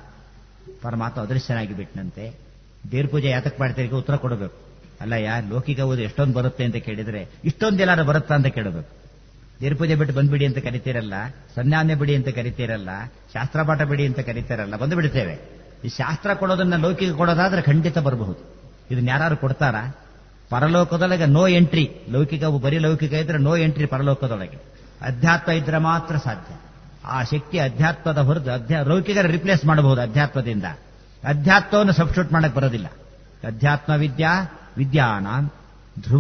ಪರಮಾತ್ಮ ಅದೃಶ್ಯನಾಗಿ ಬಿಟ್ಟನಂತೆ ದೇವ್ರ ಪೂಜೆ ಯಾತಕ್ ಮಾಡ್ತೀರಿ ಉತ್ತರ ಕೊಡಬೇಕು ಅಲ್ಲ ಯಾ ಲೌಕಿಕ ಓದು ಎಷ್ಟೊಂದು ಬರುತ್ತೆ ಅಂತ ಕೇಳಿದ್ರೆ ಇಷ್ಟೊಂದು ಎಲ್ಲಾರು ಬರುತ್ತಾ ಅಂತ ಕೇಳಬೇಕು ದೇವ್ರ ಪೂಜೆ ಬಿಟ್ಟು ಬಂದ್ಬಿಡಿ ಅಂತ ಕರಿತೀರಲ್ಲ ಸಂಜ್ಞಾನೆ ಬಿಡಿ ಅಂತ ಕರಿತೀರಲ್ಲ ಶಾಸ್ತ್ರ ಪಾಠ ಬಿಡಿ ಅಂತ ಕರಿತೀರಲ್ಲ ಬಂದು ಬಿಡ್ತೇವೆ ಈ ಶಾಸ್ತ್ರ ಕೊಡೋದನ್ನ ಲೌಕಿಕ ಕೊಡೋದಾದ್ರೆ ಖಂಡಿತ ಬರಬಹುದು ಇದನ್ನ ಯಾರು ಕೊಡ್ತಾರಾ ಪರಲೋಕದೊಳಗೆ ನೋ ಎಂಟ್ರಿ ಲೌಕಿಕ ಬರೀ ಲೌಕಿಕ ಇದ್ರೆ ನೋ ಎಂಟ್ರಿ ಪರಲೋಕದೊಳಗೆ ಅಧ್ಯಾತ್ಮ ಇದ್ರೆ ಮಾತ್ರ ಸಾಧ್ಯ ಆ ಶಕ್ತಿ ಅಧ್ಯಾತ್ಮದ ಹೊರತು ಅಧ್ಯ ಲೌಕಿಕರ ರಿಪ್ಲೇಸ್ ಮಾಡಬಹುದು ಅಧ್ಯಾತ್ಮದಿಂದ ಅಧ್ಯಾತ್ಮವನ್ನು ಸಬ್ಸ್ಟಿಟ್ಯೂಟ್ ಮಾಡಕ್ ಬರೋದಿಲ್ಲ ಅಧ್ಯಾತ್ಮ ವಿದ್ಯಾ ವಿದ್ಯಾನ ಧ್ರುವ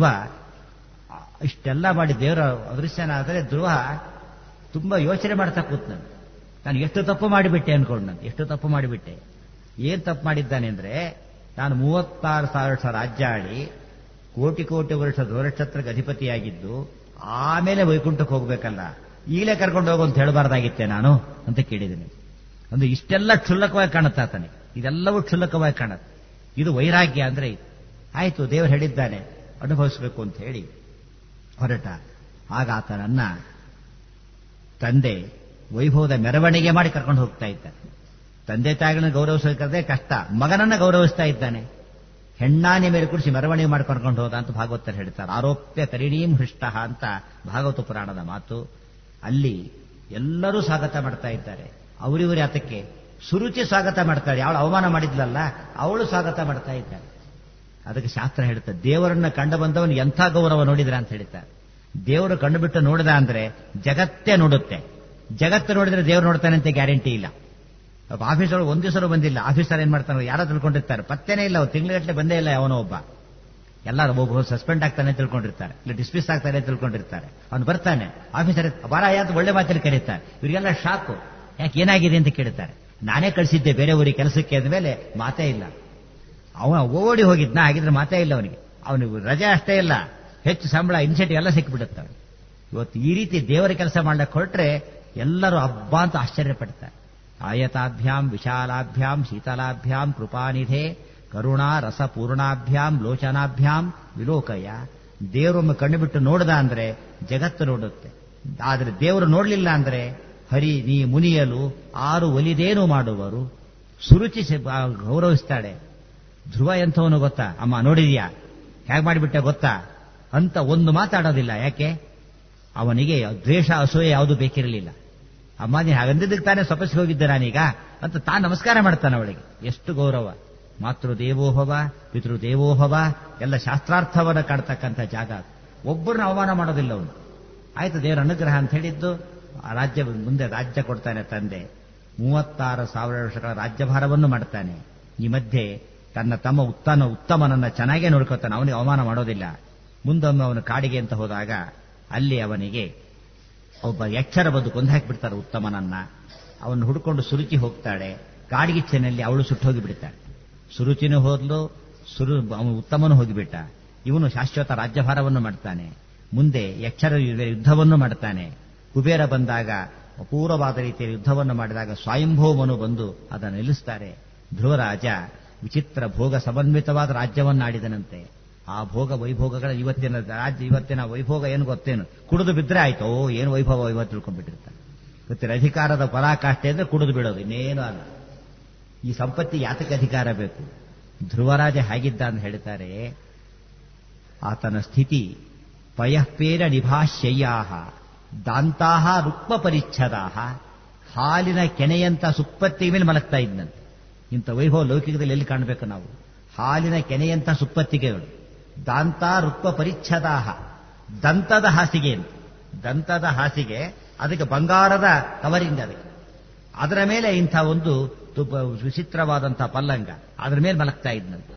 ಇಷ್ಟೆಲ್ಲ ಮಾಡಿ ದೇವರ ಅದೃಶ್ಯನಾದರೆ ಧ್ರುವ ತುಂಬಾ ಯೋಚನೆ ಮಾಡ್ತಾ ಕೂತ್ ನಾನು ನಾನು ಎಷ್ಟು ತಪ್ಪು ಮಾಡಿಬಿಟ್ಟೆ ಅನ್ಕೊಂಡು ನಾನು ಎಷ್ಟು ತಪ್ಪು ಮಾಡಿಬಿಟ್ಟೆ ಏನ್ ತಪ್ಪು ಮಾಡಿದ್ದಾನೆ ಅಂದ್ರೆ ನಾನು ಮೂವತ್ತಾರು ಸಾವಿರ ವರ್ಷ ರಾಜ್ಯ ಆಳಿ ಕೋಟಿ ಕೋಟಿ ವರ್ಷ ಧ್ವರಕ್ಷತ್ರಕ್ಕೆ ಅಧಿಪತಿಯಾಗಿದ್ದು ಆಮೇಲೆ ವೈಕುಂಠಕ್ಕೆ ಹೋಗ್ಬೇಕಲ್ಲ ಈಗಲೇ ಕರ್ಕೊಂಡು ಹೋಗು ಅಂತ ಹೇಳಬಾರ್ದಾಗಿತ್ತೆ ನಾನು ಅಂತ ಕೇಳಿದ್ದೀನಿ ಅಂದ್ರೆ ಇಷ್ಟೆಲ್ಲ ಕ್ಷುಲ್ಲಕವಾಗಿ ಕಾಣುತ್ತೆ ಆತನಿಗೆ ಇದೆಲ್ಲವೂ ಕ್ಷುಲ್ಲಕವಾಗಿ ಕಾಣುತ್ತೆ ಇದು ವೈರಾಗ್ಯ ಅಂದ್ರೆ ಇದು ಆಯ್ತು ದೇವರು ಹೇಳಿದ್ದಾನೆ ಅನುಭವಿಸಬೇಕು ಅಂತ ಹೇಳಿ ಹೊರಟ ಆಗ ಆತನನ್ನ ತಂದೆ ವೈಭವದ ಮೆರವಣಿಗೆ ಮಾಡಿ ಕರ್ಕೊಂಡು ಹೋಗ್ತಾ ಇದ್ದಾನೆ ತಂದೆ ತಾಯಿಗಳನ್ನ ಗೌರವಿಸೋದೇ ಕಷ್ಟ ಮಗನನ್ನ ಗೌರವಿಸ್ತಾ ಇದ್ದಾನೆ ಹೆಣ್ಣಾನಿ ಮೇಲೆ ಕುಡಿಸಿ ಮೆರವಣಿಗೆ ಮಾಡಿ ಕರ್ಕೊಂಡು ಹೋದ ಅಂತ ಭಾಗವತರು ಹೇಳ್ತಾರೆ ಆರೋಪ್ಯ ಕರಿಣೀಂ ಹೃಷ್ಟ ಅಂತ ಭಾಗವತ ಪುರಾಣದ ಮಾತು ಅಲ್ಲಿ ಎಲ್ಲರೂ ಸ್ವಾಗತ ಮಾಡ್ತಾ ಇದ್ದಾರೆ ಅವರಿವರೇ ಆತಕ್ಕೆ ಸುರುಚಿ ಸ್ವಾಗತ ಮಾಡ್ತಾಳೆ ಅವಳು ಅವಮಾನ ಮಾಡಿದ್ಲಲ್ಲ ಅವಳು ಸ್ವಾಗತ ಮಾಡ್ತಾ ಇದ್ದಾಳೆ ಅದಕ್ಕೆ ಶಾಸ್ತ್ರ ಹೇಳುತ್ತೆ ದೇವರನ್ನ ಕಂಡು ಬಂದವನು ಎಂಥ ಗೌರವ ನೋಡಿದ್ರ ಅಂತ ಹೇಳ್ತಾರೆ ದೇವರು ಕಂಡು ಬಿಟ್ಟು ನೋಡಿದ ಅಂದ್ರೆ ಜಗತ್ತೇ ನೋಡುತ್ತೆ ಜಗತ್ತು ನೋಡಿದ್ರೆ ದೇವರು ನೋಡ್ತಾನೆ ಅಂತ ಗ್ಯಾರಂಟಿ ಇಲ್ಲ ಆಫೀಸ್ ಒಳಗೆ ಒಂದ್ ದಿವಸ ಬಂದಿಲ್ಲ ಆಫೀಸರ್ ಏನ್ ಮಾಡ್ತಾನೆ ಯಾರೋ ತಿಳ್ಕೊಂಡಿರ್ತಾರೆ ಪತ್ತೇನೇ ಇಲ್ಲ ಅವ್ರು ತಿಂಗಳಗಟ್ಟಲೆ ಬಂದೇ ಇಲ್ಲ ಅವನೋ ಒಬ್ಬ ಎಲ್ಲರೂ ಒಬ್ಬ ಸಸ್ಪೆಂಡ್ ಆಗ್ತಾನೆ ತಿಳ್ಕೊಂಡಿರ್ತಾರೆ ಇಲ್ಲ ಡಿಸ್ಮಿಸ್ ಆಗ್ತಾನೆ ತಿಳ್ಕೊಂಡಿರ್ತಾರೆ ಅವನು ಬರ್ತಾನೆ ಆಫೀಸರ್ ಬರ ಅಂತ ಒಳ್ಳೆ ಮಾತಲ್ಲಿ ಕರೀತಾರೆ ಇವರಿಗೆಲ್ಲ ಶಾಕು ಯಾಕೆ ಏನಾಗಿದೆ ಅಂತ ಕೇಳ್ತಾರೆ ನಾನೇ ಕಳಿಸಿದ್ದೆ ಬೇರೆ ಊರಿಗೆ ಕೆಲಸಕ್ಕೆ ಅಂದಮೇಲೆ ಮಾತೇ ಇಲ್ಲ ಅವನ ಓಡಿ ಹೋಗಿದ್ನ ಹಾಗಿದ್ರೆ ಮಾತೇ ಇಲ್ಲ ಅವನಿಗೆ ಅವನಿಗೆ ರಜೆ ಅಷ್ಟೇ ಇಲ್ಲ ಹೆಚ್ಚು ಸಂಬಳ ಇನ್ಸೆಂಟಿವ್ ಎಲ್ಲ ಸಿಕ್ಕಿಬಿಡುತ್ತವೆ ಇವತ್ತು ಈ ರೀತಿ ದೇವರ ಕೆಲಸ ಮಾಡಕ್ಕೆ ಹೊರಟ್ರೆ ಎಲ್ಲರೂ ಹಬ್ಬ ಅಂತ ಆಶ್ಚರ್ಯಪಡ್ತಾರೆ ಆಯತಾಭ್ಯಾಂ ವಿಶಾಲಾಭ್ಯಾಂ ಶೀತಲಾಭ್ಯಾಂ ಕೃಪಾನಿಧೆ ಕರುಣಾ ರಸಪೂರ್ಣಾಭ್ಯಾಂ ಲೋಚನಾಭ್ಯಾಂ ವಿಲೋಕಯ ದೇವರೊಮ್ಮೆ ಕಣ್ಣು ಬಿಟ್ಟು ನೋಡ್ದ ಅಂದ್ರೆ ಜಗತ್ತು ನೋಡುತ್ತೆ ಆದ್ರೆ ದೇವರು ನೋಡ್ಲಿಲ್ಲ ಅಂದ್ರೆ ಹರಿ ನೀ ಮುನಿಯಲು ಆರು ಒಲಿದೇನು ಮಾಡುವರು ಸುರುಚಿ ಗೌರವಿಸ್ತಾಳೆ ಧ್ರುವ ಎಂಥವನು ಗೊತ್ತಾ ಅಮ್ಮ ನೋಡಿದ್ಯಾ ಹೇಗೆ ಮಾಡಿಬಿಟ್ಟೆ ಗೊತ್ತಾ ಅಂತ ಒಂದು ಮಾತಾಡೋದಿಲ್ಲ ಯಾಕೆ ಅವನಿಗೆ ದ್ವೇಷ ಅಸೂಯೆ ಯಾವುದು ಬೇಕಿರಲಿಲ್ಲ ಅಮ್ಮ ನೀನು ಹಾಗಂದಿದ್ದಕ್ಕೆ ತಾನೇ ಸೊಪಸಿಗೆ ಹೋಗಿದ್ದೆ ನಾನೀಗ ಅಂತ ತಾನು ನಮಸ್ಕಾರ ಮಾಡ್ತಾನೆ ಅವಳಿಗೆ ಎಷ್ಟು ಗೌರವ ಮಾತೃದೇವೋಭವ ಪಿತೃದೇವೋಭವ ಎಲ್ಲ ಶಾಸ್ತ್ರಾರ್ಥವನ್ನು ಕಾಡ್ತಕ್ಕಂಥ ಜಾಗ ಒಬ್ಬರನ್ನ ಅವಮಾನ ಮಾಡೋದಿಲ್ಲ ಅವನು ಆಯ್ತು ದೇವರ ಅನುಗ್ರಹ ಅಂತ ಹೇಳಿದ್ದು ಆ ರಾಜ್ಯ ಮುಂದೆ ರಾಜ್ಯ ಕೊಡ್ತಾನೆ ತಂದೆ ಮೂವತ್ತಾರು ಸಾವಿರ ವರ್ಷಗಳ ರಾಜ್ಯಭಾರವನ್ನು ಮಾಡ್ತಾನೆ ಈ ಮಧ್ಯೆ ತನ್ನ ತಮ್ಮ ಉತ್ತಮ ಉತ್ತಮನನ್ನ ಚೆನ್ನಾಗೇ ನೋಡ್ಕೊತಾನೆ ಅವನಿಗೆ ಅವಮಾನ ಮಾಡೋದಿಲ್ಲ ಮುಂದೊಮ್ಮೆ ಅವನು ಕಾಡಿಗೆ ಅಂತ ಹೋದಾಗ ಅಲ್ಲಿ ಅವನಿಗೆ ಒಬ್ಬ ಎಚ್ಚರ ಬಂದು ಕೊಂದು ಹಾಕಿಬಿಡ್ತಾರೆ ಉತ್ತಮನನ್ನ ಅವನು ಹುಡ್ಕೊಂಡು ಸುರುಚಿ ಹೋಗ್ತಾಳೆ ಕಾಡಿಗಿಚ್ಚೆನಲ್ಲಿ ಅವಳು ಸುಟ್ಟು ಹೋಗಿಬಿಡ್ತಾಳೆ ಸುರುಚಿನೂ ಹೋದ್ಲು ಸುರು ಅವನು ಉತ್ತಮನು ಹೋಗಿಬಿಟ್ಟ ಇವನು ಶಾಶ್ವತ ರಾಜ್ಯಭಾರವನ್ನು ಮಾಡ್ತಾನೆ ಮುಂದೆ ಯಕ್ಷರ ಯುದ್ಧವನ್ನು ಮಾಡ್ತಾನೆ ಕುಬೇರ ಬಂದಾಗ ಅಪೂರ್ವವಾದ ರೀತಿಯ ಯುದ್ಧವನ್ನು ಮಾಡಿದಾಗ ಸ್ವಯಂಭೋಮನು ಬಂದು ಅದನ್ನು ನಿಲ್ಲಿಸ್ತಾರೆ ಧ್ರುವರಾಜ ವಿಚಿತ್ರ ಭೋಗ ಸಮನ್ವಿತವಾದ ರಾಜ್ಯವನ್ನಾಡಿದನಂತೆ ಆ ಭೋಗ ವೈಭೋಗಗಳ ಇವತ್ತಿನ ರಾಜ್ಯ ಇವತ್ತಿನ ವೈಭೋಗ ಏನು ಗೊತ್ತೇನು ಕುಡಿದು ಬಿದ್ರೆ ಆಯ್ತು ಓ ಏನು ವೈಭವ ಇವತ್ತು ತಿಳ್ಕೊಂಡ್ಬಿಟ್ಟಿರ್ತಾರೆ ಇವತ್ತಿನ ಅಧಿಕಾರದ ಪರಾಕಾಷ್ಠೆ ಅಂದ್ರೆ ಕುಡಿದು ಬಿಡೋದು ಇನ್ನೇನು ಅಲ್ಲ ಈ ಸಂಪತ್ತಿ ಯಾತಕ್ಕೆ ಅಧಿಕಾರ ಬೇಕು ಧ್ರುವರಾಜ ಹೇಗಿದ್ದ ಅಂತ ಹೇಳ್ತಾರೆ ಆತನ ಸ್ಥಿತಿ ಪಯಃಪೇರ ನಿಭಾಶಯ್ಯಾಹ ದಾಂತಾಹ ರುಕ್ಮ ಪರಿಚ್ಛದಾಹ ಹಾಲಿನ ಕೆನೆಯಂತ ಸುಪ್ಪತ್ತಿ ಮೇಲೆ ಮಲಗ್ತಾ ಇದ್ದಂತೆ ಇಂಥ ವೈಭವ ಲೌಕಿಕದಲ್ಲಿ ಎಲ್ಲಿ ಕಾಣಬೇಕು ನಾವು ಹಾಲಿನ ಕೆನೆಯಂತ ಸುಪ್ಪತ್ತಿಗೆಗಳು ದಾಂತ ರುಕ್ಮ ಪರಿಚ್ಛದಾಹ ದಂತದ ಹಾಸಿಗೆ ಅಂತ ದಂತದ ಹಾಸಿಗೆ ಅದಕ್ಕೆ ಬಂಗಾರದ ಕವರಿಂಗ್ ಅದಕ್ಕೆ ಅದರ ಮೇಲೆ ಇಂಥ ಒಂದು ವಿಚಿತ್ರವಾದಂತಹ ಪಲ್ಲಂಗ ಅದರ ಮೇಲೆ ಮಲಗ್ತಾ ಇದ್ನಂತೆ